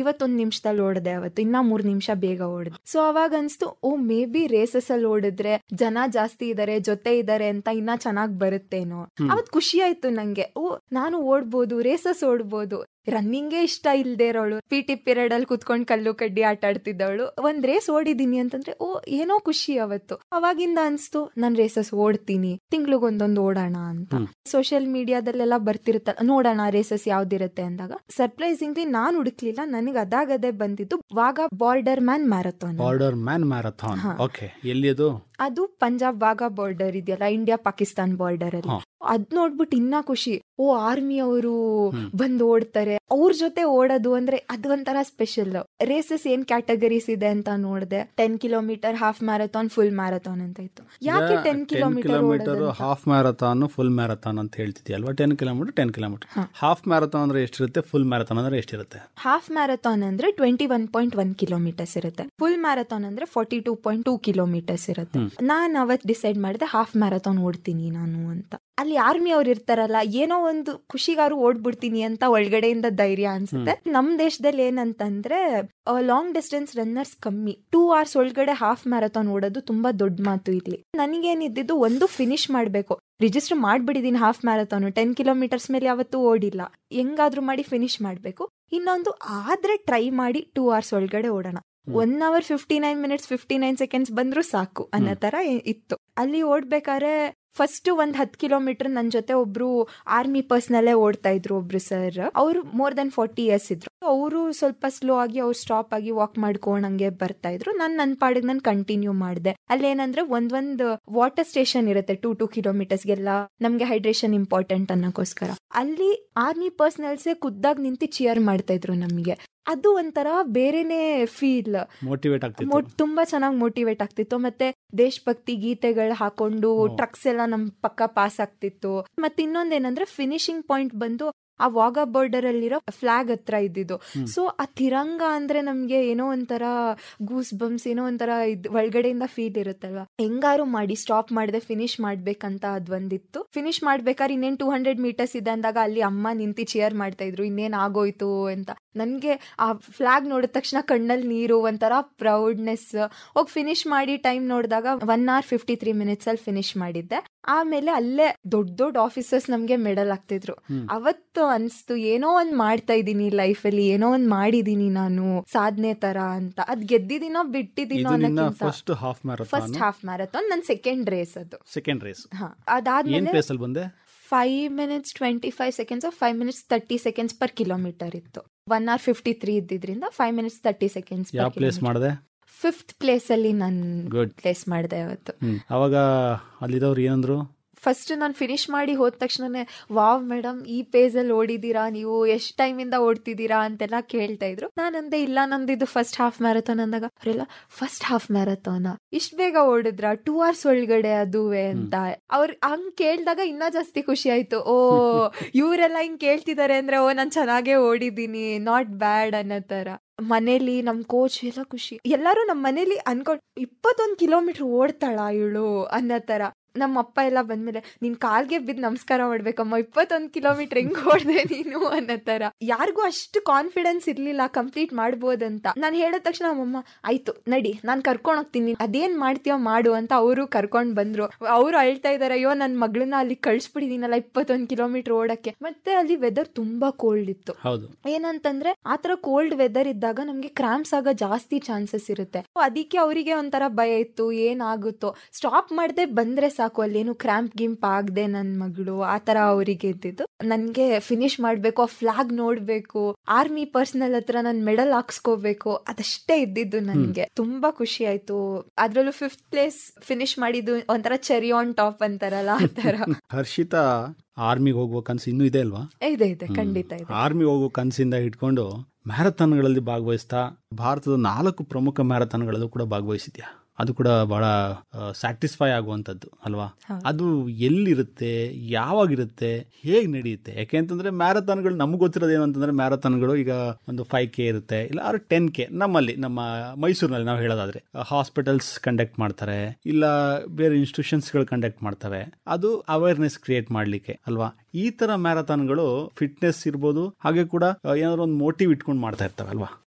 ನಲ್ವತ್ತೊಂದ್ ನಿಮಿಷದಲ್ಲಿ ಓಡ್ದೆ ಅವತ್ತು ಇನ್ನ ಮೂರ್ ನಿಮಿಷ ಬೇಗ ಓಡ್ದೆ ಸೊ ಅವಾಗ ಅನ್ಸ್ತು ಓ ಮೇ ಬಿ ರೇಸಸ್ ಅಲ್ಲಿ ಓಡಿದ್ರೆ ಜನ ಜಾಸ್ತಿ ಇದಾರೆ ಜೊತೆ ಇದಾರೆ ಅಂತ ಇನ್ನ ಚೆನ್ನಾಗ್ ಬರುತ್ತೇನೋ ಅವತ್ ಖುಷಿ ಆಯ್ತು ನಂಗೆ ಓ ನಾನು ಓಡ್ಬೋದು ರೇಸಸ್ ಓಡ್ಬೋದು ರನ್ನಿಂಗೇ ಇಷ್ಟ ಇಲ್ದೇ ಇರೋಳು ಪಿ ಟಿ ಪೀರಿಯಡ್ ಅಲ್ಲಿ ಕುತ್ಕೊಂಡ್ ಕಲ್ಲು ಕಡ್ಡಿ ಆಟ ಆಡ್ತಿದ್ದವಳು ಒಂದ್ ರೇಸ್ ಓಡಿದೀನಿ ಅಂತಂದ್ರೆ ಓ ಏನೋ ಖುಷಿ ಅವತ್ತು ಅವಾಗಿಂದ ಅನ್ಸ್ತು ನಾನ್ ರೇಸಸ್ ಓಡ್ತೀನಿ ತಿಂಗ್ಳಿಗೊಂದೊಂದು ಓಡೋಣ ಅಂತ ಸೋಷಿಯಲ್ ಮೀಡಿಯಾದಲ್ಲೆಲ್ಲ ಬರ್ತಿರುತ್ತಲ್ಲ ನೋಡೋಣ ರೇಸಸ್ ಯಾವ್ದಿರುತ್ತೆ ಅಂದಾಗ ಸರ್ಪ್ರೈಸಿಂಗ್ಲಿ ನಾನ್ ಹುಡುಕ್ಲಿಲ್ಲ ನನಗೆ ಅದಾಗದೆ ಬಂದಿದ್ದು Wagah border man marathon border man marathon okay ಎಲ್ಲಿ ಅದು ಅದು ಪಂಜಾಬ್ ವಾಘಾ ಬಾರ್ಡರ್ ಇದೆಯಲ್ಲ ಇಂಡಿಯಾ ಪಾಕಿಸ್ತಾನ್ ಬಾರ್ಡರ್ ಅಲ್ಲಿ ಅದ್ ನೋಡ್ಬಿಟ್ಟು ಇನ್ನ ಖುಷಿ ಓ ಆರ್ಮಿ ಅವರು ಬಂದ್ ಓಡ್ತಾರೆ ಅವ್ರ ಜೊತೆ ಓಡೋದು ಅಂದ್ರೆ ಅದು ಒಂಥರ ಸ್ಪೆಷಲ್ ರೇಸಸ್ ಏನ್ ಕ್ಯಾಟಗರೀಸ್ ಇದೆ ಅಂತ ನೋಡ್ದೆ ten kilometre half marathon full marathon ಅಂತ ಇತ್ತು ಯಾಕೆ ಟೆನ್ ಕಿಲೋಮೀಟರ್ ಕಿಲೋಮೀಟರ್ ಓಡೋದು ಹಾಫ್ ಮ್ಯಾರಥಾನ್ ಫುಲ್ ಮ್ಯಾರಥಾನ್ ಅಂತ ಹೇಳ್ತಿದ್ಯಲ್ವಾ ten kilometre ten kilometre half marathon ಅಂದ್ರೆ ಎಷ್ಟಿರುತ್ತೆ ಫುಲ್ ಮ್ಯಾರಥಾನ್ ಅಂದ್ರೆ ಎಷ್ಟಿರುತ್ತೆ ಹಾಫ್ ಮ್ಯಾರಥಾನ್ ಅಂದ್ರೆ twenty one point one kilometres ಇರುತ್ತೆ ಫುಲ್ ಮ್ಯಾರಥಾನ್ ಅಂದ್ರೆ forty two point two kilometres ಇರುತ್ತೆ ನಾನ್ ಅವತ್ ಡಿಸೈಡ್ ಮಾಡಿದೆ ಹಾಫ್ ಮ್ಯಾರಥಾನ್ ಓಡ್ತೀನಿ ನಾನು ಅಂತ ಅಲ್ಲಿ ಆರ್ಮಿ ಅವ್ರು ಇರ್ತಾರಲ್ಲ ಏನೋ ಒಂದು ಖುಷಿಗಾರು ಓಡ್ಬಿಡ್ತೀನಿ ಅಂತ ಒಳಗಡೆಯಿಂದ ಧೈರ್ಯ ಅನ್ಸುತ್ತೆ ನಮ್ ದೇಶದಲ್ಲಿ ಏನಂತಂದ್ರೆ ಲಾಂಗ್ ಡಿಸ್ಟೆನ್ಸ್ ರನ್ನರ್ಸ್ ಕಮ್ಮಿ ಟೂ ಅವರ್ಸ್ ಒಳಗಡೆ ಹಾಫ್ ಮ್ಯಾರಥಾನ್ ಓಡೋದು ತುಂಬಾ ದೊಡ್ಡ ಮಾತು ಇಲ್ಲಿ ನನಗೇನಿದ್ದು ಒಂದು ಫಿನಿಶ್ ಮಾಡ್ಬೇಕು ರಿಜಿಸ್ಟರ್ ಮಾಡ್ಬಿಡಿದೀನಿ ಹಾಫ್ ಮ್ಯಾರಥಾನ್ ಟೆನ್ ಕಿಲೋಮೀಟರ್ಸ್ ಮೇಲೆ ಯಾವತ್ತೂ ಓಡಿಲ್ಲ ಹೆಂಗಾದ್ರೂ ಮಾಡಿ ಫಿನಿಶ್ ಮಾಡ್ಬೇಕು ಇನ್ನೊಂದು ಆದ್ರೆ ಟ್ರೈ ಮಾಡಿ ಟೂ ಅವರ್ಸ್ ಒಳಗಡೆ ಓಡೋಣ one hour fifty nine minutes fifty nine seconds ಬಂದ್ರು ಸಾಕು ಅನ್ನೋ ತರ ಇತ್ತು ಅಲ್ಲಿ ಓಡ್ಬೇಕಾದ್ರೆ ಫಸ್ಟ್ ಒಂದ್ ಹತ್ ಕಿಲೋಮೀಟರ್ ನನ್ ಜೊತೆ ಒಬ್ರು ಆರ್ಮಿ ಪರ್ಸ್ನಲ್ಲೇ ಓಡ್ತಾ ಇದ್ರು ಒಬ್ರು ಸರ್ ಅವ್ರು ಮೋರ್ ದನ್ ಫಾರ್ಟಿ ಇಯರ್ಸ್ ಇದ್ರು ಅವರು ಸ್ವಲ್ಪ ಸ್ಲೋ ಆಗಿ ಅವ್ರು ಸ್ಟಾಪ್ ಆಗಿ ವಾಕ್ ಮಾಡ್ಕೊಂಡಂಗೆ ಬರ್ತಾ ಇದ್ರು ನಾನ್ ನನ್ ಪಾಡಿಗೆ ನಾನು ಕಂಟಿನ್ಯೂ ಮಾಡಿದೆ ಅಲ್ಲಿ ಏನಂದ್ರೆ ಒಂದೊಂದ್ ವಾಟರ್ ಸ್ಟೇಷನ್ ಇರುತ್ತೆ ಟೂ ಟೂ ಕಿಲೋಮೀಟರ್ಸ್ಗೆಲ್ಲ ನಮ್ಗೆ ಹೈಡ್ರೇಷನ್ ಇಂಪಾರ್ಟೆಂಟ್ ಅನ್ನೋಕ್ಕೋಸ್ಕರ ಅಲ್ಲಿ ಆರ್ಮಿ ಪರ್ಸನಲ್ಸೇ ಖುದ್ದಾಗಿ ನಿಂತು ಚಿಯರ್ ಮಾಡ್ತಾ ಇದ್ರು ನಮ್ಗೆ ಅದು ಒಂಥರ ಬೇರೆನೆ ಫೀಲ್ ಮೋಟಿವೇಟ್ ಆಗ್ತಿತ್ತು ತುಂಬಾ ಚೆನ್ನಾಗಿ ಮೋಟಿವೇಟ್ ಆಗ್ತಿತ್ತು ಮತ್ತೆ ದೇಶಭಕ್ತಿ ಗೀತೆಗಳು ಹಾಕೊಂಡು ಟ್ರಕ್ಸ್ ಎಲ್ಲ ನಮ್ ಪಕ್ಕ ಪಾಸ್ ಆಗ್ತಿತ್ತು ಮತ್ತೆ ಇನ್ನೊಂದೇನಂದ್ರೆ ಫಿನಿಶಿಂಗ್ ಪಾಯಿಂಟ್ ಬಂದು ಆ ವಾಘಾ ಬಾರ್ಡರ್ ಅಲ್ಲಿರೋ ಫ್ಲಾಗ್ ಹತ್ರ ಇದ್ದಿದ್ದು ಸೊ ಆ ತಿರಂಗ ಅಂದ್ರೆ ನಮ್ಗೆ ಏನೋ ಒಂಥರ ಗೂಸ್ ಬಂಪ್ಸ್ ಏನೋ ಒಂಥರ ಇದ್ ಒಳಗಡೆಯಿಂದ ಫೀಲ್ ಇರುತ್ತಲ್ವಾ ಹೆಂಗಾರು ಮಾಡಿ ಸ್ಟಾಪ್ ಮಾಡದೆ ಫಿನಿಶ್ ಮಾಡ್ಬೇಕಂತ ಅದ್ ಒಂದಿತ್ತು ಫಿನಿಶ್ ಮಾಡ್ಬೇಕಾದ್ರೆ ಇನ್ನೇನ್ ಟೂ ಹಂಡ್ರೆಡ್ ಮೀಟರ್ಸ್ ಇದೆ ಅಂದಾಗ ಅಲ್ಲಿ ಅಮ್ಮ ನಿಂತಿ ಚೇರ್ ಮಾಡ್ತಾ ಇದ್ರು ಇನ್ನೇನ್ ಆಗೋಯ್ತು ಅಂತ ನನ್ಗೆ ಆ ಫ್ಲಾಗ್ ನೋಡಿದ ತಕ್ಷಣ ಕಣ್ಣಲ್ಲಿ ನೀರು ಒಂಥರ ಪ್ರೌಡ್ನೆಸ್ ಹೋಗಿ ಫಿನಿಶ್ ಮಾಡಿ ಟೈಮ್ ನೋಡಿದಾಗ one hour fifty three minutes ಅಲ್ಲಿ ಫಿನಿಶ್ ಮಾಡಿದ್ದೆ ಆಮೇಲೆ ಅಲ್ಲೇ ದೊಡ್ಡ ದೊಡ್ಡ ಆಫೀಸರ್ಸ್ ನಮ್ಗೆ ಮೆಡಲ್ ಆಗ್ತಿದ್ರು ಅವತ್ತು ಅನ್ಸ್ತು ಏನೋ ಒಂದ್ ಮಾಡ್ತಾ ಇದೀನಿ ಲೈಫ್ ಅಲ್ಲಿ ಏನೋ ಒಂದ್ ಮಾಡಿದೀನಿ ನಾನು ಸಾಧನೆ ತರ ಅಂತ ಅದ್ ಗೆದ್ದಿದ್ದೀನೋ ಬಿಟ್ಟಿದ್ದೀನೋ ಅನ್ನೋಕ್ಕಿಂತ first half marathon first half marathon ನನ್ ಸೆಕೆಂಡ್ ರೇಸ್ ಅದು ಸೆಕೆಂಡ್ ರೇಸ್ ಹಾ ಏನ್ ಅದಾದ್ಮೇಲೆ ಪ್ಲೇಸ್ ಅಲ್ಲಿ ಬಂದೆ five minutes twenty five seconds five minutes thirty seconds per kilometre ಇತ್ತು ಒನ್ ಅವರ್ ಫಿಫ್ಟಿ ತ್ರೀ ಇದ್ದಿದ್ರಿಂದ ಫೈವ್ ಮಿನಿಟ್ಸ್ ತರ್ಟಿ ಸೆಕೆಂಡ್ಸ್ ಯಾವ ಪ್ಲೇಸ್ ಮಾಡಿದೆ ಫಿಫ್ತ್ ಪ್ಲೇಸ್ ಅಲ್ಲಿ ನಾನು Good. ಪ್ಲೇಸ್ ಮಾಡಿದೆ ಅವತ್ತು ಹ್ಮ್ ಅವಾಗ ಅಲ್ಲಿದ್ದವ್ರು ಏನಂದ್ರು ಫಸ್ಟ್ ನಾನು ಫಿನಿಶ್ ಮಾಡಿ ಹೋದ ತಕ್ಷಣನೇ ವಾವ್ ಮೇಡಮ್ ಈ ಪೇಜ್ ಅಲ್ಲಿ ಓಡಿದೀರಾ ನೀವು ಎಷ್ಟ್ ಟೈಮ್ ಇಂದ ಓಡ್ತಿದ್ದೀರಾ ಅಂತೆಲ್ಲ ಕೇಳ್ತಾ ಇದ್ರು ನಾನಂದೆ ಇಲ್ಲ ನಂದಿದ್ದು ಫಸ್ಟ್ ಹಾಫ್ ಮ್ಯಾರಥಾನ್ ಅಂದಾಗ ಅವರೆಲ್ಲ ಫಸ್ಟ್ ಹಾಫ್ ಮ್ಯಾರಥಾನ ಇಷ್ಟ ಬೇಗ ಓಡಿದ್ರ ಟೂ ಅವರ್ಸ್ ಒಳಗಡೆ ಅದುವೆ ಅಂತ ಅವ್ರ ಹಂಗ್ ಕೇಳ್ದಾಗ ಇನ್ನ ಜಾಸ್ತಿ ಖುಷಿ ಆಯ್ತು ಓ ಇವರೆಲ್ಲ ಹಿಂಗ್ ಕೇಳ್ತಿದಾರೆ ಅಂದ್ರೆ ಓ ನಾನ್ ಚೆನ್ನಾಗೇ ಓಡಿದೀನಿ ನಾಟ್ ಬ್ಯಾಡ್ ಅನ್ನೋ ತರ ಮನೇಲಿ ನಮ್ ಕೋಚ್ ಎಲ್ಲ ಖುಷಿ ಎಲ್ಲಾರು ನಮ್ ಮನೇಲಿ ಅನ್ಕೊಂಡ್ ಇಪ್ಪತ್ತೊಂದ್ ಕಿಲೋಮೀಟರ್ ಓಡ್ತಾಳ ಇವಳು ಅನ್ನೋ ತರ ನಮ್ಮ ಅಪ್ಪ ಎಲ್ಲ ಬಂದ್ಮೇಲೆ ನಿನ್ ಕಾಲ್ಗೆ ಬಿದ್ದು ನಮಸ್ಕಾರ ಮಾಡ್ಬೇಕಮ್ಮ ಇಪ್ಪತ್ತೊಂದ್ ಕಿಲೋಮೀಟರ್ ಹೆಂಗ್ ಓಡ್ದೆ ನೀನು ಅನ್ನೋ ತರ ಯಾರಿಗೂ ಅಷ್ಟು ಕಾನ್ಫಿಡೆನ್ಸ್ ಇರ್ಲಿಲ್ಲ ಕಂಪ್ಲೀಟ್ ಮಾಡ್ಬೋದಂತ ನಾನ್ ಹೇಳಿದ ತಕ್ಷಣ ನಮ್ಮಮ್ಮ ಆಯ್ತು ನಡಿ ನಾನ್ ಕರ್ಕೊಂಡ್ ಹೋಗ್ತೀನಿ ಅದೇನ್ ಮಾಡ್ತೀಯೋ ಮಾಡು ಅಂತ ಅವರು ಕರ್ಕೊಂಡ್ ಬಂದ್ರು ಅವ್ರು ಅಳ್ತಾ ಇದಾರೆ ಅಯ್ಯೋ ನನ್ ಮಗಳನ್ನ ಅಲ್ಲಿ ಕಳ್ಸ್ಬಿಟ್ಟಿದೀನಲ್ಲ ಇಪ್ಪತ್ತೊಂದ್ ಕಿಲೋಮೀಟರ್ ಓಡಕ್ಕೆ ಮತ್ತೆ ಅಲ್ಲಿ ವೆದರ್ ತುಂಬಾ ಕೋಲ್ಡ್ ಇತ್ತು ಹೌದು ಏನಂತಂದ್ರೆ ಆತರ ಕೋಲ್ಡ್ ವೆದರ್ ಇದ್ದಾಗ ನಮ್ಗೆ ಕ್ರಾಂಪ್ಸ್ ಆಗೋ ಜಾಸ್ತಿ ಚಾನ್ಸಸ್ ಇರುತ್ತೆ ಅದಕ್ಕೆ ಅವರಿಗೆ ಒಂಥರ ಭಯ ಇತ್ತು ಏನಾಗುತ್ತೋ ಸ್ಟಾಪ್ ಮಾಡದೆ ಬಂದ್ರೆ ಸಾಕು ಅಲ್ಲೇನು ಕ್ರಾಂಪ್ ಗಿಂಪ್ ಆಗದೆ ನನ್ ಮಗಳು ಆತರ ಅವರಿಗೆ ಇದ್ದಿದ್ದು ನನ್ಗೆ ಫಿನಿಶ್ ಮಾಡ್ಬೇಕು ಆ ಫ್ಲಾಗ್ ನೋಡ್ಬೇಕು ಆರ್ಮಿ ಪರ್ಸನಲ್ ಹತ್ರ ನನ್ ಮೆಡಲ್ ಹಾಕ್ಸ್ಕೋಬೇಕು ಅದಷ್ಟೇ ಇದ್ದಿದ್ದು ನನ್ಗೆ ತುಂಬಾ ಖುಷಿ ಆಯ್ತು ಅದ್ರಲ್ಲೂ ಫಿಫ್ತ್ ಪ್ಲೇಸ್ ಫಿನಿಶ್ ಮಾಡಿದ್ದು ಒಂಥರ ಚೆರಿ ಆನ್ ಟಾಪ್ ಅಂತಾರಲ್ಲ ಆ ತರ ಹರ್ಷಿತಾ ಆರ್ಮಿಗೆ ಹೋಗುವ ಕನಸು ಇನ್ನೂ ಇದೆ ಅಲ್ವಾ ಇದೆ ಇದೆ ಖಂಡಿತ ಇದೆ ಆರ್ಮಿ ಹೋಗುವ ಕನಸಿಂದ ಹಿಡ್ಕೊಂಡು ಮ್ಯಾರಥಾನ್ಗಳಲ್ಲಿ ಭಾಗವಹಿಸ್ತಾ ಭಾರತದ ನಾಲ್ಕು ಪ್ರಮುಖ ಮ್ಯಾರಥಾನ್ಗಳಲ್ಲೂ ಕೂಡ ಭಾಗವಹಿಸಿದ್ಯಾ ಅದು ಕೂಡ ಬಹಳ ಸ್ಯಾಟಿಸ್ಫೈ ಆಗುವಂಥದ್ದು ಅಲ್ವಾ ಅದು ಎಲ್ಲಿರುತ್ತೆ ಯಾವಾಗಿರುತ್ತೆ ಹೇಗೆ ನಡೆಯುತ್ತೆ ಯಾಕೆ ಅಂತಂದ್ರೆ ಮ್ಯಾರಥಾನ್ಗಳು ನಮ್ಗೆ ಗೊತ್ತಿರೋದು ಏನು ಅಂತಂದ್ರೆ ಮ್ಯಾರಥಾನ್ಗಳು ಈಗ ಒಂದು ಫೈವ್ ಕೆ ಇರುತ್ತೆ ಇಲ್ಲ ಆರು ಟೆನ್ ಕೆ ನಮ್ಮಲ್ಲಿ ನಮ್ಮ ಮೈಸೂರಿನಲ್ಲಿ ನಾವು ಹೇಳೋದಾದ್ರೆ ಹಾಸ್ಪಿಟಲ್ಸ್ ಕಂಡಕ್ಟ್ ಮಾಡ್ತಾರೆ ಇಲ್ಲ ಬೇರೆ ಇನ್ಸ್ಟಿಟ್ಯೂಷನ್ಸ್ಗಳು ಕಂಡಕ್ಟ್ ಮಾಡ್ತವೆ ಅದು ಅವೇರ್ನೆಸ್ ಕ್ರಿಯೇಟ್ ಮಾಡ್ಲಿಕ್ಕೆ ಅಲ್ವಾ ಈ ತರ ಮ್ಯಾರಥಾನ್ಗಳು ಫಿಟ್ನೆಸ್ ಇರ್ಬೋದು ಹಾಗೆ ಕೂಡ ಏನಾದ್ರು ಒಂದು ಮೋಟಿವ್ ಇಟ್ಕೊಂಡು ಮಾಡ್ತಾ ಇರ್ತವೆ ಅಲ್ವಾ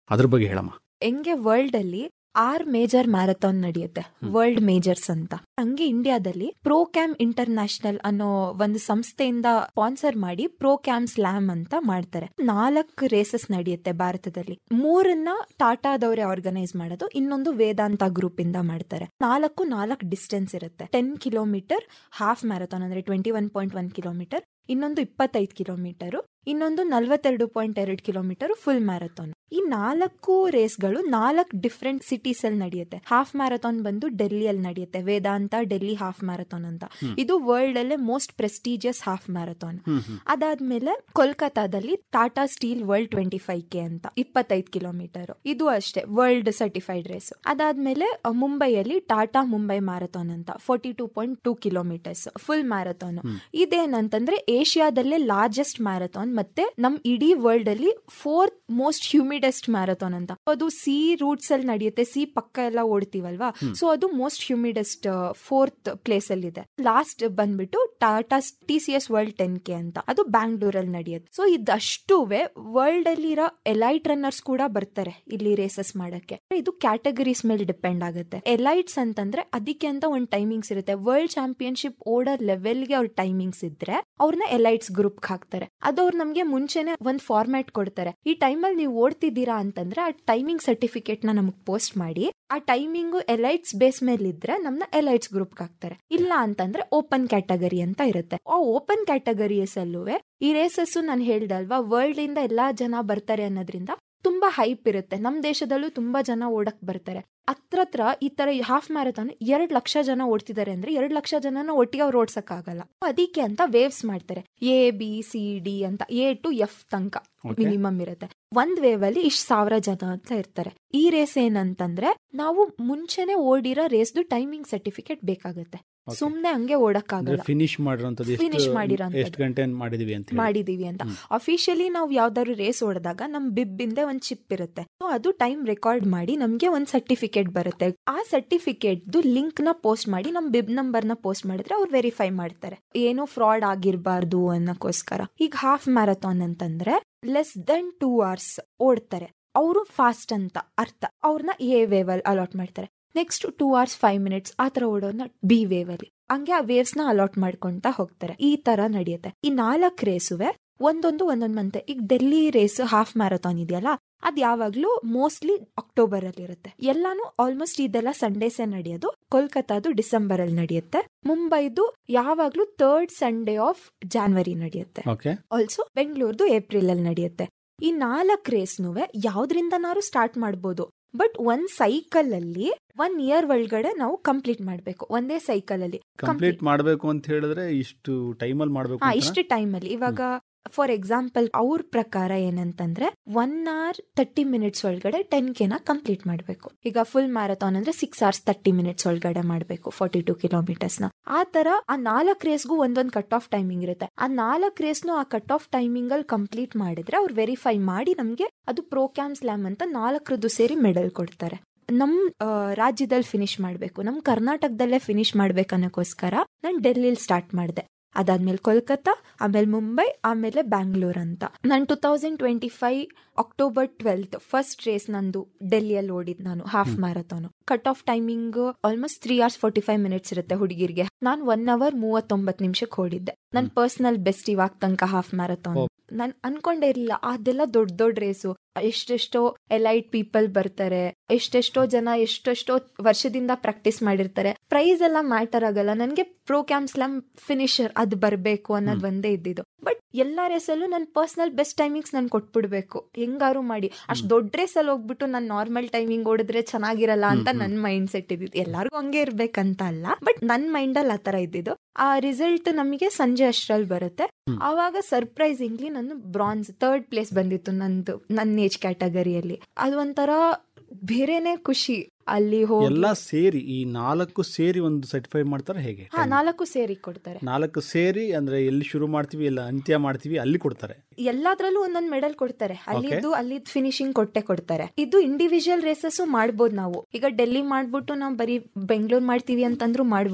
ಅದ್ರ ಬಗ್ಗೆ ಹೇಳಮ್ಮ ಹೆಂಗೆ ವರ್ಲ್ಡ್ ಅಲ್ಲಿ ಆರ್ ಮೇಜರ್ ಮ್ಯಾರಥಾನ್ ನಡೆಯುತ್ತೆ ವರ್ಲ್ಡ್ ಮೇಜರ್ಸ್ ಅಂತ ಹಂಗೆ ಇಂಡಿಯಾದಲ್ಲಿ ಪ್ರೋ ಕ್ಯಾಮ್ ಇಂಟರ್ನ್ಯಾಷನಲ್ ಅನ್ನೋ ಒಂದು ಸಂಸ್ಥೆಯಿಂದ ಸ್ಪಾನ್ಸರ್ ಮಾಡಿ ಪ್ರೋ ಕ್ಯಾಮ್ ಸ್ಲಾಮ್ ಅಂತ ಮಾಡ್ತಾರೆ ನಾಲ್ಕು ರೇಸಸ್ ನಡೆಯುತ್ತೆ ಭಾರತದಲ್ಲಿ ಮೂರನ್ನ ಟಾಟಾದವರೇ ಆರ್ಗನೈಸ್ ಮಾಡೋದು ಇನ್ನೊಂದು ವೇದಾಂತ ಗ್ರೂಪ್ ಇಂದ ಮಾಡ್ತಾರೆ ನಾಲ್ಕು ನಾಲ್ಕು ಡಿಸ್ಟೆನ್ಸ್ ಇರುತ್ತೆ ಟೆನ್ ಕಿಲೋಮೀಟರ್ ಹಾಫ್ ಮ್ಯಾರಥಾನ್ ಅಂದ್ರೆ twenty one point one kilometre ಇನ್ನೊಂದು ಇಪ್ಪತ್ತೈದು ಕಿಲೋಮೀಟರ್ ಇನ್ನೊಂದು ನಲ್ವತ್ತೆರಡು ಪಾಯಿಂಟ್ ಎರಡು ಕಿಲೋಮೀಟರ್ ಫುಲ್ ಮ್ಯಾರಥಾನ್ ಈ ನಾಲ್ಕು ರೇಸ್ಗಳು ನಾಲ್ಕು ಡಿಫ್ರೆಂಟ್ ಸಿಟೀಸ್ ಅಲ್ಲಿ ನಡೆಯುತ್ತೆ ಹಾಫ್ ಮ್ಯಾರಥಾನ್ ಬಂದು ಡೆಲ್ಲಿಯಲ್ಲಿ ನಡೆಯುತ್ತೆ ವೇದಾಂತ ಡೆಲ್ಲಿ ಹಾಫ್ ಮ್ಯಾರಥಾನ್ ಅಂತ ಇದು ವರ್ಲ್ಡ್ ಅಲ್ಲೇ ಮೋಸ್ಟ್ ಪ್ರೆಸ್ಟೀಜಿಯಸ್ ಹಾಫ್ ಮ್ಯಾರಥಾನ್ ಅದಾದ್ಮೇಲೆ ಕೋಲ್ಕತಾದಲ್ಲಿ Tata Steel World twenty five K ಅಂತ ಇಪ್ಪತ್ತೈದು ಕಿಲೋಮೀಟರ್ ಇದು ಅಷ್ಟೇ ವರ್ಲ್ಡ್ ಸರ್ಟಿಫೈಡ್ ರೇಸ್ ಅದಾದ್ಮೇಲೆ ಅ, ಮುಂಬೈಯಲ್ಲಿ ಟಾಟಾ ಮುಂಬೈ ಮ್ಯಾರಥಾನ್ ಅಂತ forty two point two kilometres full marathon ಇದೇನಂತಂದ್ರೆ ಏಷ್ಯಾದಲ್ಲೇ ಲಾರ್ಜೆಸ್ಟ್ ಮ್ಯಾರಥಾನ್ ಮತ್ತೆ ನಮ್ ಇಡೀ ವರ್ಲ್ಡ್ ಅಲ್ಲಿ ಫೋರ್ತ್ ಮೋಸ್ಟ್ ಹ್ಯೂಮಿಡೆಸ್ಟ್ ಮ್ಯಾರಥಾನ್ ಅಂತ ಅದು ಸಿ ರೂಟ್ಸ್ ಅಲ್ಲಿ ನಡೆಯುತ್ತೆ ಸಿ ಪಕ್ಕ ಎಲ್ಲ ಓಡ್ತೀವಲ್ವಾ ಸೊ ಅದು ಮೋಸ್ಟ್ ಹ್ಯೂಮಿಡೆಸ್ಟ್ ಫೋರ್ತ್ ಪ್ಲೇಸ್ ಅಲ್ಲಿ ಇದೆ ಲಾಸ್ಟ್ ಬಂದ್ಬಿಟ್ಟು Tata T C S world ten K ಅಂತ ಅದು ಬ್ಯಾಂಗ್ಳೂರಲ್ಲಿ ನಡೆಯುತ್ತೆ ಸೊ ಇದಷ್ಟುವೆ ವರ್ಲ್ಡ್ ಅಲ್ಲಿ ಇರೋ ಎಲೈಟ್ ರನ್ನರ್ಸ್ ಕೂಡ ಬರ್ತಾರೆ ಇಲ್ಲಿ ರೇಸಸ್ ಮಾಡಕ್ಕೆ ಇದು ಕ್ಯಾಟಗರೀಸ್ ಮೇಲೆ ಡಿಪೆಂಡ್ ಆಗುತ್ತೆ ಎಲೈಟ್ಸ್ ಅಂತಂದ್ರೆ ಅದಕ್ಕೆ ಅಂತ ಒಂದು ಟೈಮಿಂಗ್ಸ್ ಇರುತ್ತೆ ವರ್ಲ್ಡ್ ಚಾಂಪಿಯನ್ಶಿಪ್ ಓಡೋ ಲೆವೆಲ್ಗೆ ಅವ್ರ ಟೈಮಿಂಗ್ಸ್ ಇದ್ರೆ ಅವ್ರನ್ನ ಎಲೈಟ್ಸ್ ಗ್ರೂಪ್ ಹಾಕ್ತಾರೆ ಅದು ಅವ್ರು ನಮ್ಗೆ ಮುಂಚೆನೆ ಒಂದ್ ಫಾರ್ಮ್ಯಾಟ್ ಕೊಡ್ತಾರೆ ಈ ಟೈಮಲ್ಲಿ ನೀವು ಓಡ್ತಿದ್ದೀರಾ ಅಂತಂದ್ರೆ ಆ ಟೈಮಿಂಗ್ ಸರ್ಟಿಫಿಕೇಟ್ ನ ನಮಗ್ ಪೋಸ್ಟ್ ಮಾಡಿ ಆ ಟೈಮಿಂಗು ಎಲೈಟ್ಸ್ ಬೇಸ್ ಮೇಲೆ ಇದ್ರೆ ನಮ್ನ ಎಲೈಟ್ಸ್ ಗ್ರೂಪ್ ಹಾಕ್ತಾರೆ ಇಲ್ಲ ಅಂತಂದ್ರೆ ಓಪನ್ ಕ್ಯಾಟಗರಿ ಅಂತ ಇರುತ್ತೆ ಆ ಓಪನ್ ಕ್ಯಾಟಗರೀಸ್ ಅಲ್ಲೂ ಈ ರೇಸಸ್ ನಾನು ಹೇಳ್ದೆ ಅಲ್ವಾ ವರ್ಲ್ಡ್ ಇಂದ ಎಲ್ಲಾ ಜನ ಬರ್ತಾರೆ ಅನ್ನೋದ್ರಿಂದ ತುಂಬಾ ಹೈಪ್ ಇರುತ್ತೆ ನಮ್ ದೇಶದಲ್ಲೂ ತುಂಬಾ ಜನ ಓಡಕ್ ಬರ್ತಾರೆ ಹತ್ರತ್ರ ಈ ತರ ಹಾಫ್ ಮ್ಯಾರಥಾನ್ ಎರಡ್ ಲಕ್ಷ ಜನ ಓಡ್ತಿದ್ದಾರೆ ಅಂದ್ರೆ ಎರಡ್ ಲಕ್ಷ ಜನನ ಒಟ್ಟಿಗೆ ಅವ್ರು ಓಡ್ಸಕ್ ಆಗಲ್ಲ ಅದಕ್ಕೆ ಅಂತ ವೇವ್ಸ್ ಮಾಡ್ತಾರೆ ಎ ಬಿ ಸಿ ಡಿ ಅಂತ ಎ ಟು ಎಫ್ ತನಕ Okay. ಮಿನಿಮಮ್ ಇರುತ್ತೆ ಒಂದ್ ವೇವ್ ಅಲ್ಲಿ ಇಷ್ಟ ಸಾವಿರ ಜನ ಅಂತ ಇರ್ತಾರೆ ಈ ರೇಸ್ ಏನಂತಂದ್ರೆ ನಾವು ಮುಂಚೆನೆ ಓಡಿರೋ ರೇಸ್ದು ಟೈಮಿಂಗ್ ಸರ್ಟಿಫಿಕೇಟ್ ಬೇಕಾಗುತ್ತೆ Okay. ಸುಮ್ನೆ ಹಂಗೆ ಅಂದ್ರೆ ಓಡಕ್ಕಾಗಲ್ಲ ಫಿನಿಶ್ ಮಾಡಿರೋಂಥದ್ದು Finish ಎಷ್ಟು ಮಾಡಿರೋಂಥದ್ದು. ಎಷ್ಟು ಗಂಟೆ ಮಾಡಿದೀವಿ ಅಂತ ಹೇಳಿ. ಮಾಡಿದೀವಿ ಅಂತ ಹ್ಮ್. ಅಫಿಷಿಯಲಿ ನಾವು ಯಾವ್ದಾದ್ರು ರೇಸ್ ಹೊಡೆದಾಗ ನಮ್ ಬಿಬ್ಬಿಂದೆ ಒಂದ್ ಚಿಪ್ ಇರುತ್ತೆ ಸೊ ಅದು ಟೈಮ್ ರೆಕಾರ್ಡ್ ಮಾಡಿ ನಮ್ಗೆ ಒಂದ್ ಸರ್ಟಿಫಿಕೇಟ್ ಬರುತ್ತೆ ಆ ಸರ್ಟಿಫಿಕೇಟ್ ಲಿಂಕ್ ನ ಪೋಸ್ಟ್ ಮಾಡಿ ನಮ್ ಬಿಬ್ ನಂಬರ್ ನ ಪೋಸ್ಟ್ ಮಾಡಿದ್ರೆ ಅವ್ರು ವೆರಿಫೈ ಮಾಡ್ತಾರೆ ಏನೋ ಫ್ರಾಡ್ ಆಗಿರ್ಬಾರ್ದು ಅನ್ನೋಕ್ಕೋಸ್ಕರ ಈಗ ಹಾಫ್ ಮ್ಯಾರಥಾನ್ ಅಂತಂದ್ರೆ ಲೆಸ್ ದೆನ್ ಟೂ ಅವರ್ಸ್ ಓಡ್ತಾರೆ ಅವರು ಫಾಸ್ಟ್ ಅಂತ ಅರ್ಥ ಅವ್ರನ್ನ ಎ ವೇವ್ ಅಲ್ಲಿ ಅಲಾಟ್ ಮಾಡ್ತಾರೆ next two hours five minutes ಆ ತರ ಓಡೋರ್ನ ಬಿ ವೇವ್ ಅಲ್ಲಿ ಹಂಗೆ ಆ ವೇವ್ಸ್ ನ ಅಲಾಟ್ ಮಾಡ್ಕೊಂತ ಹೋಗ್ತಾರೆ ಈ ತರ ನಡೆಯುತ್ತೆ ಈ ನಾಲ್ಕು ರೇಸುವೆ ಒಂದೊಂದು ಒಂದೊಂದು ಮಂತ್ ಈಗ ಡೆಲ್ಲಿ ರೇಸ್ ಹಾಫ್ ಮ್ಯಾರಥಾನ್ ಇದೆಯಲ್ಲ ಅದ್ ಯಾವಾಗ್ಲೂ ಮೋಸ್ಟ್ಲಿ ಅಕ್ಟೋಬರ್ ಅಲ್ಲಿ ಇರುತ್ತೆ ಎಲ್ಲಾನು ಆಲ್ಮೋಸ್ಟ್ ಇದೆಲ್ಲ ಸಂಡೇಸೇ ನಡೆಯೋದು ಕೋಲ್ಕತಾದು ಡಿಸೆಂಬರ್ ಅಲ್ಲಿ ನಡೆಯುತ್ತೆ ಮುಂಬೈದು ಯಾವಾಗ್ಲೂ ಥರ್ಡ್ ಸಂಡೇ ಆಫ್ ಜಾನ್ವರಿ ನಡೆಯುತ್ತೆ ಓಕೆ ಆಲ್ಸೋ ಬೆಂಗಳೂರ್ದು ಏಪ್ರಿಲ್ ಅಲ್ಲಿ ನಡೆಯುತ್ತೆ ಈ ನಾಲ್ಕು ರೇಸ್ನುವೆ ಯಾವ್ದ್ರಿಂದನಾರು ಸ್ಟಾರ್ಟ್ ಮಾಡ್ಬೋದು ಬಟ್ ಒಂದ್ ಸೈಕಲ್ ಅಲ್ಲಿ ಒನ್ ಇಯರ್ ಒಳಗಡೆ ನಾವು ಕಂಪ್ಲೀಟ್ ಮಾಡ್ಬೇಕು ಒಂದೇ ಸೈಕಲ್ ಅಲ್ಲಿ ಕಂಪ್ಲೀಟ್ ಮಾಡಬೇಕು ಅಂತ ಹೇಳಿದ್ರೆ ಇಷ್ಟು ಟೈಮಲ್ಲಿ ಮಾಡಬೇಕು ಹಾ ಇಷ್ಟು ಟೈಮ್ ಅಲ್ಲಿ ಇವಾಗ ಫಾರ್ ಎಕ್ಸಾಂಪಲ್ ಅವ್ರ ಪ್ರಕಾರ ಏನಂತಂದ್ರೆ ಒನ್ ಅವರ್ ತರ್ಟಿ ಮಿನಿಟ್ಸ್ ಒಳಗಡೆ ಟೆನ್ ಕೆನ ಕಂಪ್ಲೀಟ್ ಮಾಡಬೇಕು ಈಗ ಫುಲ್ ಮ್ಯಾರಥಾನ್ ಅಂದ್ರೆ ಸಿಕ್ಸ್ ಅವರ್ಸ್ ತರ್ಟಿ ಮಿನಿಟ್ಸ್ ಒಳಗಡೆ ಮಾಡಬೇಕು ಫಾರ್ಟಿ ಟೂ ಕಿಲೋಮೀಟರ್ಸ್ ನ ಆ ತರ ಆ ನಾಲ್ಕು ರೇಸ್ಗೂ ಒಂದೊಂದು ಕಟ್ ಆಫ್ ಟೈಮಿಂಗ್ ಇರುತ್ತೆ ಆ ನಾಲ್ಕು ರೇಸ್ನು ಆ ಕಟ್ ಆಫ್ ಟೈಮಿಂಗ್ ಅಲ್ಲಿ ಕಂಪ್ಲೀಟ್ ಮಾಡಿದ್ರೆ ಅವ್ರು ವೆರಿಫೈ ಮಾಡಿ ನಮ್ಗೆ ಅದು ಪ್ರೋ ಕ್ಯಾಮ್ ಸ್ಲಾಮ್ ಅಂತ ನಾಲ್ಕರದ್ದು ಸೇರಿ ಮೆಡಲ್ ಕೊಡ್ತಾರೆ ನಮ್ ಆ, ರಾಜ್ಯದಲ್ಲಿ ಫಿನಿಶ್ ಮಾಡ್ಬೇಕು ನಮ್ ಕರ್ನಾಟಕದಲ್ಲೇ ಫಿನಿಶ್ ಮಾಡ್ಬೇಕನ್ನೋಕ್ಕೋಸ್ಕರ ನಾನು ಡೆಲ್ಲಿಲಿ ಸ್ಟಾರ್ಟ್ ಮಾಡಿದೆ ಅದಾದ್ಮೇಲೆ ಕೋಲ್ಕತ್ತಾ ಆಮೇಲೆ ಮುಂಬೈ ಆಮೇಲೆ ಬ್ಯಾಂಗ್ಳೂರ್ ಅಂತ ನಾನು two thousand twenty five October twelfth first race ನಂದು ಡೆಲ್ಲಿಯಲ್ಲಿ ಓಡಿದ್ ನಾನು half marathon cut off timing almost three hours forty five minutes ಇರುತ್ತೆ ಹುಡುಗಿರ್ಗೆ ನಾನು ಒನ್ ಅವರ್ ಮೂವತ್ತೊಂಬತ್ತು ನಿಮಿಷಕ್ಕೆ ಓಡಿದ್ದೆ ನನ್ನ ಪರ್ಸನಲ್ ಬೆಸ್ಟ್ ಇವಾಗ ತನಕ ಹಾಫ್ ಮ್ಯಾರಥಾನ್ ಓ. ನಾನು ಅನ್ಕೊಂಡೇ ಇರಲಿಲ್ಲ ಅದೆಲ್ಲ ದೊಡ್ಡ ದೊಡ್ಡ ರೇಸು ಎಷ್ಟೆಷ್ಟೋ ಎಲೈಟ್ ಪೀಪಲ್ ಬರ್ತಾರೆ ಎಷ್ಟೆಷ್ಟೋ ಜನ ಎಷ್ಟೆಷ್ಟೋ ವರ್ಷದಿಂದ ಪ್ರಾಕ್ಟೀಸ್ ಮಾಡಿರ್ತಾರೆ ಪ್ರೈಸ್ ಎಲ್ಲ ಮ್ಯಾಟರ್ ಆಗಲ್ಲ ನನಗೆ ಪ್ರೋ ಕ್ಯಾಮ್ ಸ್ಲಾಮ್ ಫಿನಿಶರ್ ಅದು ಬರಬೇಕು ಅನ್ನೋದು ಒಂದೇ ಇದ್ದಿದ್ದು ಬಟ್ ಎಲ್ಲಾ ರೇಸಲ್ಲೂ ನನ್ನ ಪರ್ಸನಲ್ ಬೆಸ್ಟ್ ಟೈಮಿಂಗ್ಸ್ ನಾನು ಕೊಟ್ಬಿಡ್ಬೇಕು ಹೆಂಗಾರು ಮಾಡಿ ಅಷ್ಟು ದೊಡ್ಡ ರೇಸಲ್ಲಿ ಹೋಗ್ಬಿಟ್ಟು ನಾನು ನಾರ್ಮಲ್ ಟೈಮಿಂಗ್ ಓಡಿದ್ರೆ ಚೆನ್ನಾಗಿರಲ್ಲ ಅಂತ ಹ್ಮ್, ಹ್ಮ್. ನನ್ನ ಮೈಂಡ್ ಸೆಟ್ ಇದ್ದಿದ್ದು ಎಲ್ಲರಿಗೂ ಹಂಗೆ ಇರ್ಬೇಕಂತ ಅಲ್ಲ ಬಟ್ ನನ್ನ ಮೈಂಡಲ್ಲಿ ಆ ತರ ಇದ್ದಿದ್ದು ಆ ರಿಸಲ್ಟ್ ನಮಗೆ ಸಂಜೆ ಅಷ್ಟರಲ್ಲಿ ಬರುತ್ತೆ ಹ್ಮ್. ಆವಾಗ ಸರ್ಪ್ರೈಸಿಂಗ್ಲಿ ನಾನು ಬ್ರಾನ್ಸ್ ಥರ್ಡ್ ಪ್ಲೇಸ್ ಬಂದಿತ್ತು ನಂದು ನನ್ನ ಏಜ್ ಕ್ಯಾಟಗರಿಯಲ್ಲಿ ಅದು ಒಂಥರ ಬೇರೆನೆ ಖುಷಿ ಅಲ್ಲಿ ಹೋಗಿ ಎಲ್ಲ ಸೇರಿ ಈ ನಾಲ್ಕು ಸೇರಿ ಒಂದು ಸರ್ಟಿಫೈ ಮಾಡ್ತಾರೆ ಹೇಗೆ ಹಾ ನಾಲ್ಕು ಸೇರಿ ಕೊಡ್ತಾರೆ ನಾಲ್ಕು ಸೇರಿ ಅಂದ್ರೆ ಎಲ್ಲಿ ಶುರು ಮಾಡ್ತೀವಿ ಎಲ್ಲ ಅಂತ್ಯ ಮಾಡ್ತೀವಿ ಅಲ್ಲಿ ಕೊಡ್ತಾರೆ ಎಲ್ಲಾದ್ರಲ್ಲೂ ಒಂದೊಂದ್ ಮೆಡಲ್ ಕೊಡ್ತಾರೆ ಅಲ್ಲಿದ್ದು ಅಲ್ಲಿ ಫಿನಿಶಿಂಗ್ ಕೊಟ್ಟೆ ಕೊಡ್ತಾರೆ ಇದು ಇಂಡಿವಿಜುವಲ್ ರೇಸಸ್ ಮಾಡ್ಬೋದು ನಾವು ಈಗ ಡೆಲ್ಲಿ ಮಾಡ್ಬಿಟ್ಟು ನಾವು ಬರೀ ಬೆಂಗಳೂರು ಮಾಡ್ತೀವಿ ಅಂತಂದ್ರೂ ಮಾಡ್ಬೋದು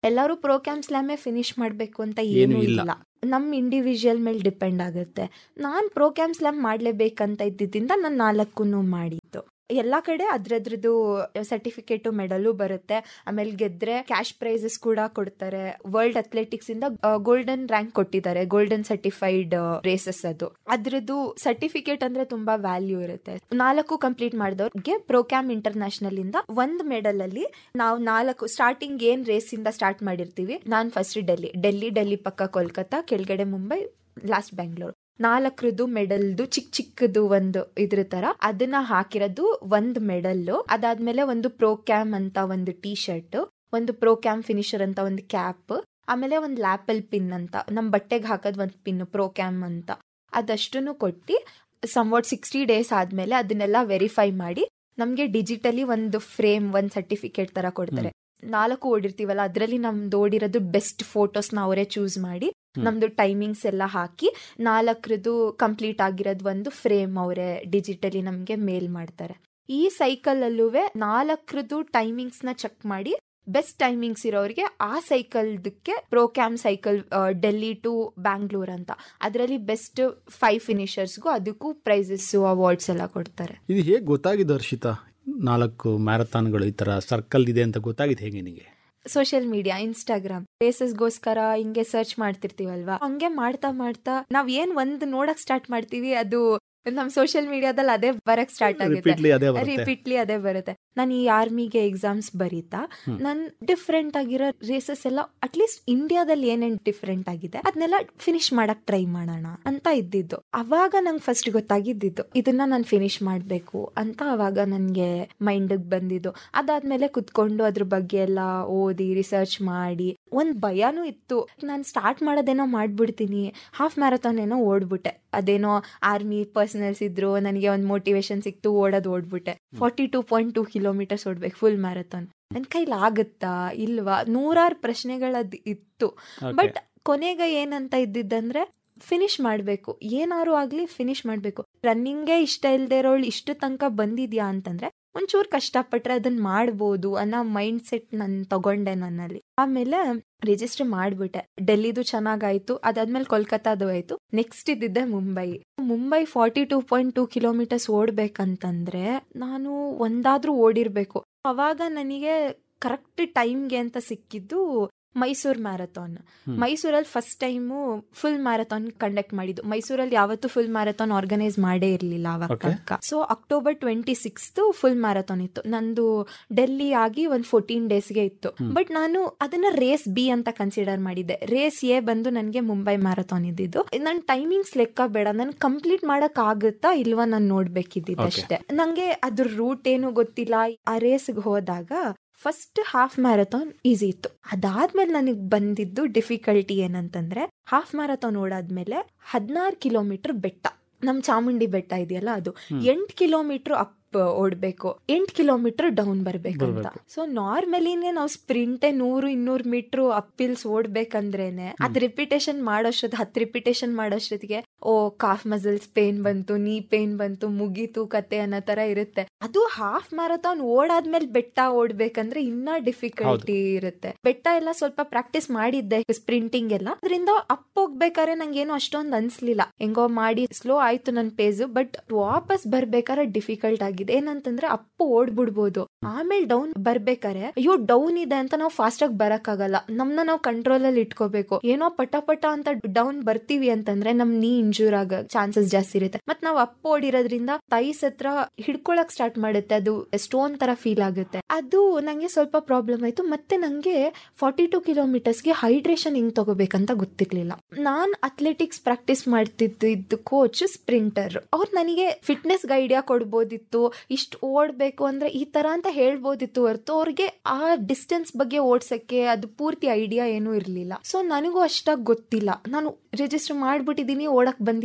ಎಲ್ಲರೂ ಪ್ರೋಗ್ರಾಮ್ ಸ್ಲಾಮೇ ಫಿನಿಶ್ ಮಾಡ್ಬೇಕು ಅಂತ ಏನೂ ಏನೂ ಇಲ್ಲ. ಇಲ್ಲ ನಮ್ ಇಂಡಿವಿಜುವಲ್ ಮೇಲೆ ಡಿಪೆಂಡ್ ಆಗುತ್ತೆ ನಾನ್ ಪ್ರೋಗ್ರಾಮ್ ಸ್ಲಾಮ್ ಮಾಡ್ಲೇಬೇಕಂತ ಇದ್ದಿದ್ದರಿಂದ ನಾನು ನಾಲ್ಕು ಮಾಡಿದ್ದು ಎಲ್ಲಾ ಕಡೆ ಅದ್ರದ್ರದ್ದು ಸರ್ಟಿಫಿಕೇಟು ಮೆಡಲು ಬರುತ್ತೆ ಆಮೇಲೆ ಗೆದ್ರೆ ಕ್ಯಾಶ್ ಪ್ರೈಸಸ್ ಕೂಡ ಕೊಡ್ತಾರೆ ವರ್ಲ್ಡ್ ಅಥ್ಲೆಟಿಕ್ಸ್ ಇಂದ ಗೋಲ್ಡನ್ ರ್ಯಾಂಕ್ ಕೊಟ್ಟಿದ್ದಾರೆ ಗೋಲ್ಡನ್ ಸರ್ಟಿಫೈಡ್ ರೇಸಸ್ ಅದು ಅದ್ರದ್ದು ಸರ್ಟಿಫಿಕೇಟ್ ಅಂದ್ರೆ ತುಂಬಾ ವ್ಯಾಲ್ಯೂ ಇರುತ್ತೆ ನಾಲ್ಕು ಕಂಪ್ಲೀಟ್ ಮಾಡಿದವ್ರಿಗೆ ಪ್ರೋಗ್ರಾಮ್ ಇಂಟರ್ನ್ಯಾಷನಲ್ ಇಂದ ಒಂದ್ ಮೆಡಲ್ ಅಲ್ಲಿ ನಾವು ನಾಲ್ಕು ಸ್ಟಾರ್ಟಿಂಗ್ ಏನ್ ರೇಸ್ ಇಂದ ಸ್ಟಾರ್ಟ್ ಮಾಡಿರ್ತೀವಿ ನಾನ್ ಫಸ್ಟ್ ಡೆಲ್ಲಿ ಡೆಲ್ಲಿ ಡೆಲ್ಲಿ ಪಕ್ಕ ಕೋಲ್ಕತ್ತಾ ಕೆಳಗಡೆ ಮುಂಬೈ ಲಾಸ್ಟ್ ಬ್ಯಾಂಗ್ಳೂರ್ ನಾಲ್ಕರದ್ದು ಮೆಡಲ್ದು ಚಿಕ್ಕ ಚಿಕ್ಕದು ಒಂದು ಇದ್ರ ತರ ಅದನ್ನ ಹಾಕಿರೋದು ಒಂದ್ ಮೆಡಲ್ ಅದಾದ್ಮೇಲೆ ಒಂದು ಪ್ರೋ ಕ್ಯಾಮ್ ಅಂತ ಒಂದು ಟೀ ಶರ್ಟ್ ಒಂದು ಪ್ರೋ ಕ್ಯಾಮ್ ಫಿನಿಶರ್ ಅಂತ ಒಂದು ಕ್ಯಾಪ್ ಆಮೇಲೆ ಒಂದು ಲ್ಯಾಪಲ್ ಪಿನ್ ಅಂತ ನಮ್ ಬಟ್ಟೆಗೆ ಹಾಕೋದ್ ಒಂದು ಪಿನ್ ಪ್ರೋ ಕ್ಯಾಮ್ ಅಂತ ಅದಷ್ಟನ್ನು ಕೊಟ್ಟು ಸಮ್ವಾಟ್ ಸಿಕ್ಸ್ಟಿ ಡೇಸ್ ಆದ್ಮೇಲೆ ಅದನ್ನೆಲ್ಲ ವೆರಿಫೈ ಮಾಡಿ ನಮ್ಗೆ ಡಿಜಿಟಲಿ ಒಂದು ಫ್ರೇಮ್ ಒಂದ್ ಸರ್ಟಿಫಿಕೇಟ್ ತರ ಕೊಡ್ತಾರೆ ನಾಲ್ಕು ಓಡಿರ್ತೀವಲ್ಲ ಅದ್ರಲ್ಲಿ ನಮ್ದು ಓಡಿರೋದು ಬೆಸ್ಟ್ ಫೋಟೋಸ್ನ ಅವರೇ ಚೂಸ್ ಮಾಡಿ ಹ್ಮ್. ನಮ್ದು ಟೈಮಿಂಗ್ಸ್ ಎಲ್ಲ ಹಾಕಿ ನಾಲ್ಕರದು ಕಂಪ್ಲೀಟ್ ಆಗಿರೋದು ಒಂದು ಫ್ರೇಮ್ ಅವರೇ ಡಿಜಿಟಲಿ ನಮ್ಗೆ ಮೇಲ್ ಮಾಡ್ತಾರೆ ಈ ಸೈಕಲ್ ಅಲ್ಲೂವೆ ನಾಲ್ಕರದು ಟೈಮಿಂಗ್ಸ್ ನ ಚೆಕ್ ಮಾಡಿ ಬೆಸ್ಟ್ ಟೈಮಿಂಗ್ಸ್ ಇರೋರಿಗೆ ಆ ಸೈಕಲ್ದಕ್ಕೆ Procam cycle Delhi to Bangalore ಅಂತ ಅದರಲ್ಲಿ ಬೆಸ್ಟ್ ಫೈವ್ ಫಿನಿಷರ್ಸ್ಗೂ ಅದಕ್ಕೂ ಪ್ರೈಸಸ್ ಅವಾರ್ಡ್ಸ್ ಎಲ್ಲ ಕೊಡ್ತಾರೆ ಇದು ಹೇಗೆ ಗೊತ್ತಾಗಿದೆ ಹರ್ಷಿತಾ ನಾಲ್ಕು ಮ್ಯಾರಥಾನ್ಗಳು ಈ ತರ ಸರ್ಕಲ್ ಇದೆ ಅಂತ ಗೊತ್ತಾಗಿದೆ ಹೇಗೆ ನಿನಗೆ ಸೋಷಿಯಲ್ ಮೀಡಿಯಾ ಇನ್ಸ್ಟಾಗ್ರಾಮ್ ರೇಸಸ್ಗೋಸ್ಕರ ಹಿಂಗೆ ಸರ್ಚ್ ಮಾಡ್ತಿರ್ತೀವಲ್ವಾ ಹಂಗೆ ಮಾಡ್ತಾ ಮಾಡ್ತಾ ನಾವ್ ಏನ್ ಒಂದ್ ನೋಡಕ್ ಸ್ಟಾರ್ಟ್ ಮಾಡ್ತೀವಿ ಅದು ನಮ್ ಸೋಷಿಯಲ್ ಮೀಡಿಯಾದಲ್ಲಿ ಅದೇ ಬರಕ್ ಸ್ಟಾರ್ಟ್ ಆಗುತ್ತೆ ರಿಪೀಟ್ಲಿ ಅದೇ ಬರುತ್ತೆ ರಿಪೀಟ್ಲಿ ಅದೇ ಬರುತ್ತೆ ನಾನು ಈ ಆರ್ಮಿಗೆ ಎಕ್ಸಾಮ್ಸ್ ಬರೀತಾ ಹ್ಮ್. ನನ್ ಡಿಫ್ರೆಂಟ್ ಆಗಿರೋ ರೇಸಸ್ ಎಲ್ಲ ಅಟ್ಲೀಸ್ಟ್ ಇಂಡಿಯಾದಲ್ಲಿ ಏನೇನ್ ಡಿಫ್ರೆಂಟ್ ಆಗಿದೆ ಅದನ್ನೆಲ್ಲ ಫಿನಿಶ್ ಮಾಡಕ್ ಟ್ರೈ ಮಾಡೋಣ ಅಂತ ಇದ್ದಿದ್ದು ಅವಾಗ ನಂಗೆ ಫಸ್ಟ್ ಗೊತ್ತಾಗಿದ್ದಿದ್ದು ಇದನ್ನ ನಾನು ಫಿನಿಶ್ ಮಾಡ್ಬೇಕು ಅಂತ ಅವಾಗ ನನ್ಗೆ ಮೈಂಡ್ ಬಂದಿದ್ದು ಅದಾದ್ಮೇಲೆ ಕುತ್ಕೊಂಡು ಅದ್ರ ಬಗ್ಗೆ ಎಲ್ಲ ಓದಿ ರಿಸರ್ಚ್ ಮಾಡಿ ಒಂದ್ ಭಯನೂ ಇತ್ತು ನಾನು ಸ್ಟಾರ್ಟ್ ಮಾಡೋದೇನೋ ಮಾಡ್ಬಿಡ್ತೀನಿ ಹಾಫ್ ಮ್ಯಾರಥಾನ್ ಏನೋ ಓಡ್ಬಿಟ್ಟೆ ಅದೇನೋ ಆರ್ಮಿ ಪರ್ಸನಲ್ಸ್ ಇದ್ರು ನನಗೆ ಒಂದು ಮೋಟಿವೇಶನ್ ಸಿಕ್ತು ಓಡೋದು ಓಡ್ಬಿಟ್ಟೆ forty two point two kilometres ಓಡ್ಬೇಕು ಫುಲ್ ಮ್ಯಾರಥಾನ್ ನನ್ನ ಕೈಲಿ ಆಗುತ್ತಾ ಇಲ್ವಾ ನೂರಾರು ಪ್ರಶ್ನೆಗಳದ್ ಇತ್ತು Okay. ಬಟ್ ಕೊನೆಗೆ ಏನಂತ ಇದ್ದಿದ್ದಂದ್ರೆ ಫಿನಿಶ್ ಮಾಡ್ಬೇಕು ಏನಾರು ಆಗ್ಲಿ ಫಿನಿಶ್ ಮಾಡ್ಬೇಕು ರನ್ನಿಂಗೇ ಇಷ್ಟ ಇಲ್ದೇ ಇರೋಳು ಇಷ್ಟು ತನಕ ಬಂದಿದ್ಯಾ ಅಂತಂದ್ರೆ ಒಂಚೂರು ಕಷ್ಟಪಟ್ರೆ ಅದನ್ನ ಮಾಡ್ಬೋದು ಅನ್ನೋ ಮೈಂಡ್ ಸೆಟ್ ನನ್ ತಗೊಂಡೆ ನನ್ನಲ್ಲಿ ಆಮೇಲೆ ರಿಜಿಸ್ಟರ್ ಮಾಡ್ಬಿಟ್ಟೆ ಡೆಲ್ಲಿದು ಚೆನ್ನಾಗಾಯ್ತು ಅದಾದ್ಮೇಲೆ ಕೋಲ್ಕತ್ತಾದು ಆಯ್ತು ನೆಕ್ಸ್ಟ್ ಇದ್ದಿದ್ದೆ Mumbai Mumbai forty two point two kilometres ಓಡ್ಬೇಕಂತಂದ್ರೆ ನಾನು ಒಂದಾದ್ರೂ ಓಡಿರ್ಬೇಕು ಅವಾಗ ನನಗೆ ಕರೆಕ್ಟ್ ಟೈಮ್ಗೆ ಅಂತ ಸಿಕ್ಕಿದ್ದು ಮೈಸೂರ್ ಮ್ಯಾರಥಾನ್ ಹ್ಮ್. ಮೈಸೂರಲ್ಲಿ first time full marathon conduct ಮಾಡಿದ್ದು ಮೈಸೂರಲ್ಲಿ ಯಾವತ್ತೂ ಫುಲ್ ಮ್ಯಾರಥಾನ್ ಆರ್ಗನೈಸ್ ಮಾಡೇ ಇರಲಿಲ್ಲ ಅವಾಗ Okay. ತನಕ so October twenty sixth full marathon ಇತ್ತು ನಂದು ಡೆಲ್ಲಿ ಆಗಿ ಒಂದು ಫೋರ್ಟೀನ್ ಡೇಸ್ಗೆ ಇತ್ತು ಹ್ಮ್. ಬಟ್ ನಾನು ಅದನ್ನ ರೇಸ್ ಬಿ ಅಂತ ಕನ್ಸಿಡರ್ ಮಾಡಿದ್ದೆ ರೇಸ್ ಎ ಬಂದು ನನಗೆ ಮುಂಬೈ ಮ್ಯಾರಥಾನ್ ಇದ್ದಿದ್ದು ನನ್ನ ಟೈಮಿಂಗ್ಸ್ ಲೆಕ್ಕ ಬೇಡ ನನ್ ಕಂಪ್ಲೀಟ್ ಮಾಡಕ್ ಆಗುತ್ತಾ ಇಲ್ವಾ ನಾನು ನೋಡ್ಬೇಕಿದ್ದಿದ್ದು Okay. ಅಷ್ಟೇ ನಂಗೆ ಅದ್ರ ರೂಟ್ ಏನು ಗೊತ್ತಿಲ್ಲ ಆ ರೇಸ್ಗೆ ಹೋದಾಗ ಫಸ್ಟ್ ಹಾಫ್ ಮ್ಯಾರಥಾನ್ ಈಸಿ ಇತ್ತು ಅದಾದ್ಮೇಲೆ ನನಗೆ ಬಂದಿದ್ದು ಡಿಫಿಕಲ್ಟಿ ಏನಂತಂದ್ರೆ ಹಾಫ್ ಮ್ಯಾರಥಾನ್ ಓಡಾದ್ಮೇಲೆ ಹದಿನಾರು ಕಿಲೋಮೀಟರ್ ಬೆಟ್ಟ ನಮ್ ಚಾಮುಂಡಿ ಬೆಟ್ಟ ಇದೆಯಲ್ಲ ಅದು ಹ್ಮ್. ಎಂಟ್ ಕಿಲೋಮೀಟರ್ ಅಪ್ ಓಡ್ಬೇಕು ಎಂಟ್ ಕಿಲೋಮೀಟರ್ ಡೌನ್ ಬರ್ಬೇಕಂತ ಬರ್ಬೇಕು. ಸೊ ನಾರ್ಮಲಿನೇ ನಾವು ಸ್ಪ್ರಿಂಟೆ ನೂರು ಇನ್ನೂರು ಮೀಟರ್ ಅಪ್ಪಿಲ್ಸ್ ಓಡ್ಬೇಕಂದ್ರೇನೆ ಅದ್ ರಿಪಿಟೇಷನ್ ಮಾಡೋಷ್ಟೊತ್ತು ಹತ್ತು ರಿಪಿಟೇಷನ್ ಮಾಡೋಷ್ಟೊತ್ತಿಗೆ ಓ ಕಾಫ್ ಮಸಲ್ಸ್ ಪೇನ್ ಬಂತು ನೀ ಪೇನ್ ಬಂತು ಮುಗೀತು ಕತೆ ಅನ್ನೋ ತರ ಇರುತ್ತೆ ಅದು ಹಾಫ್ ಮ್ಯಾರಥಾನ್ ಓಡಾದ್ಮೇಲೆ ಬೆಟ್ಟ ಓಡ್ಬೇಕಂದ್ರೆ ಇನ್ನ ಡಿಫಿಕಲ್ಟಿ ಇರುತ್ತೆ ಬೆಟ್ಟ ಎಲ್ಲ ಸ್ವಲ್ಪ ಪ್ರಾಕ್ಟೀಸ್ ಮಾಡಿದ್ದೆ ಸ್ಪ್ರಿಂಟಿಂಗ್ ಎಲ್ಲ ಅದರಿಂದ ಅಪ್ ಹೋಗ್ಬೇಕಾದ್ರೆ ನಂಗೇನು ಅಷ್ಟೊಂದು ಅನ್ಸ್ಲಿಲ್ಲ ಹೆಂಗೋ ಮಾಡಿ ಸ್ಲೋ ಆಯ್ತು ನನ್ ಪೇಜ್ ಬಟ್ ವಾಪಸ್ ಬರ್ಬೇಕಾದ್ರೆ ಡಿಫಿಕಲ್ಟ್ ಆಗಿದೆ ಏನಂತಂದ್ರೆ ಅಪ್ಪು ಓಡ್ಬಿಡ್ಬೋದು ಆಮೇಲೆ ಡೌನ್ ಬರ್ಬೇಕಾರೆ ಅಯ್ಯೋ ಡೌನ್ ಇದೆ ಅಂತ ನಾವು ಫಾಸ್ಟ್ ಆಗಿ ಬರಕ್ಕಾಗಲ್ಲ ನಮ್ನ ನಾವು ಕಂಟ್ರೋಲ್ ಅಲ್ಲಿ ಇಟ್ಕೋಬೇಕು ಏನೋ ಪಟ ಪಟ ಅಂತ ಡೌನ್ ಬರ್ತೀವಿ ಅಂತಂದ್ರೆ ನಮ್ ನೀ ಇಂಜೂರ್ ಆಗ ಚಾನ್ಸಸ್ ಜಾಸ್ತಿ ಇರುತ್ತೆ ಮತ್ ನಾವು ಅಪ್ ಓಡಿರೋದ್ರಿಂದ ತೈಸ್ ಹತ್ರ ಹಿಡ್ಕೊಳಕ್ ಸ್ಟಾರ್ಟ್ ಮಾಡುತ್ತೆ ಅದು ಸ್ಟೋನ್ ತರ ಫೀಲ್ ಆಗುತ್ತೆ ಅದು ನಂಗೆ ಸ್ವಲ್ಪ ಪ್ರಾಬ್ಲಮ್ ಆಯ್ತು ಮತ್ತೆ ನಂಗೆ ಫಾರ್ಟಿ ಟೂ ಕಿಲೋಮೀಟರ್ಸ್ಗೆ ಹೈಡ್ರೇಷನ್ ಹಿಂಗ್ ತಗೋಬೇಕಂತ ಗೊತ್ತಿರ್ಲಿಲ್ಲ ನಾನ್ ಅಥ್ಲೆಟಿಕ್ಸ್ ಪ್ರಾಕ್ಟೀಸ್ ಮಾಡ್ತಿದ್ದು ಕೋಚ್ ಸ್ಪ್ರಿಂಟರ್ ಅವ್ರು ನನಗೆ ಫಿಟ್ನೆಸ್ ಐಡಿಯಾ ಕೊಡ್ಬೋದಿತ್ತು ಇಷ್ಟು ಓಡ್ಬೇಕು ಅಂದ್ರೆ ಈ ತರ ಅಂತ ಹೇಳ್ಬೋದಿತ್ತು ಹೊರತು ಅವ್ರಿಗೆ ಆ ಡಿಸ್ಟೆನ್ಸ್ ಬಗ್ಗೆ ಓಡ್ಸಕ್ಕೆ ಅದು ಪೂರ್ತಿ ಐಡಿಯಾ ಏನೂ ಇರ್ಲಿಲ್ಲ ಸೊ ನನಗೂ ಅಷ್ಟಾಗಿ ಗೊತ್ತಿಲ್ಲ ನಾನು ರಿಜಿಸ್ಟರ್ ಮಾಡ್ಬಿಟ್ಟಿದೀನಿ ಓಡಕ್ ಬಂದಿದೀನಿ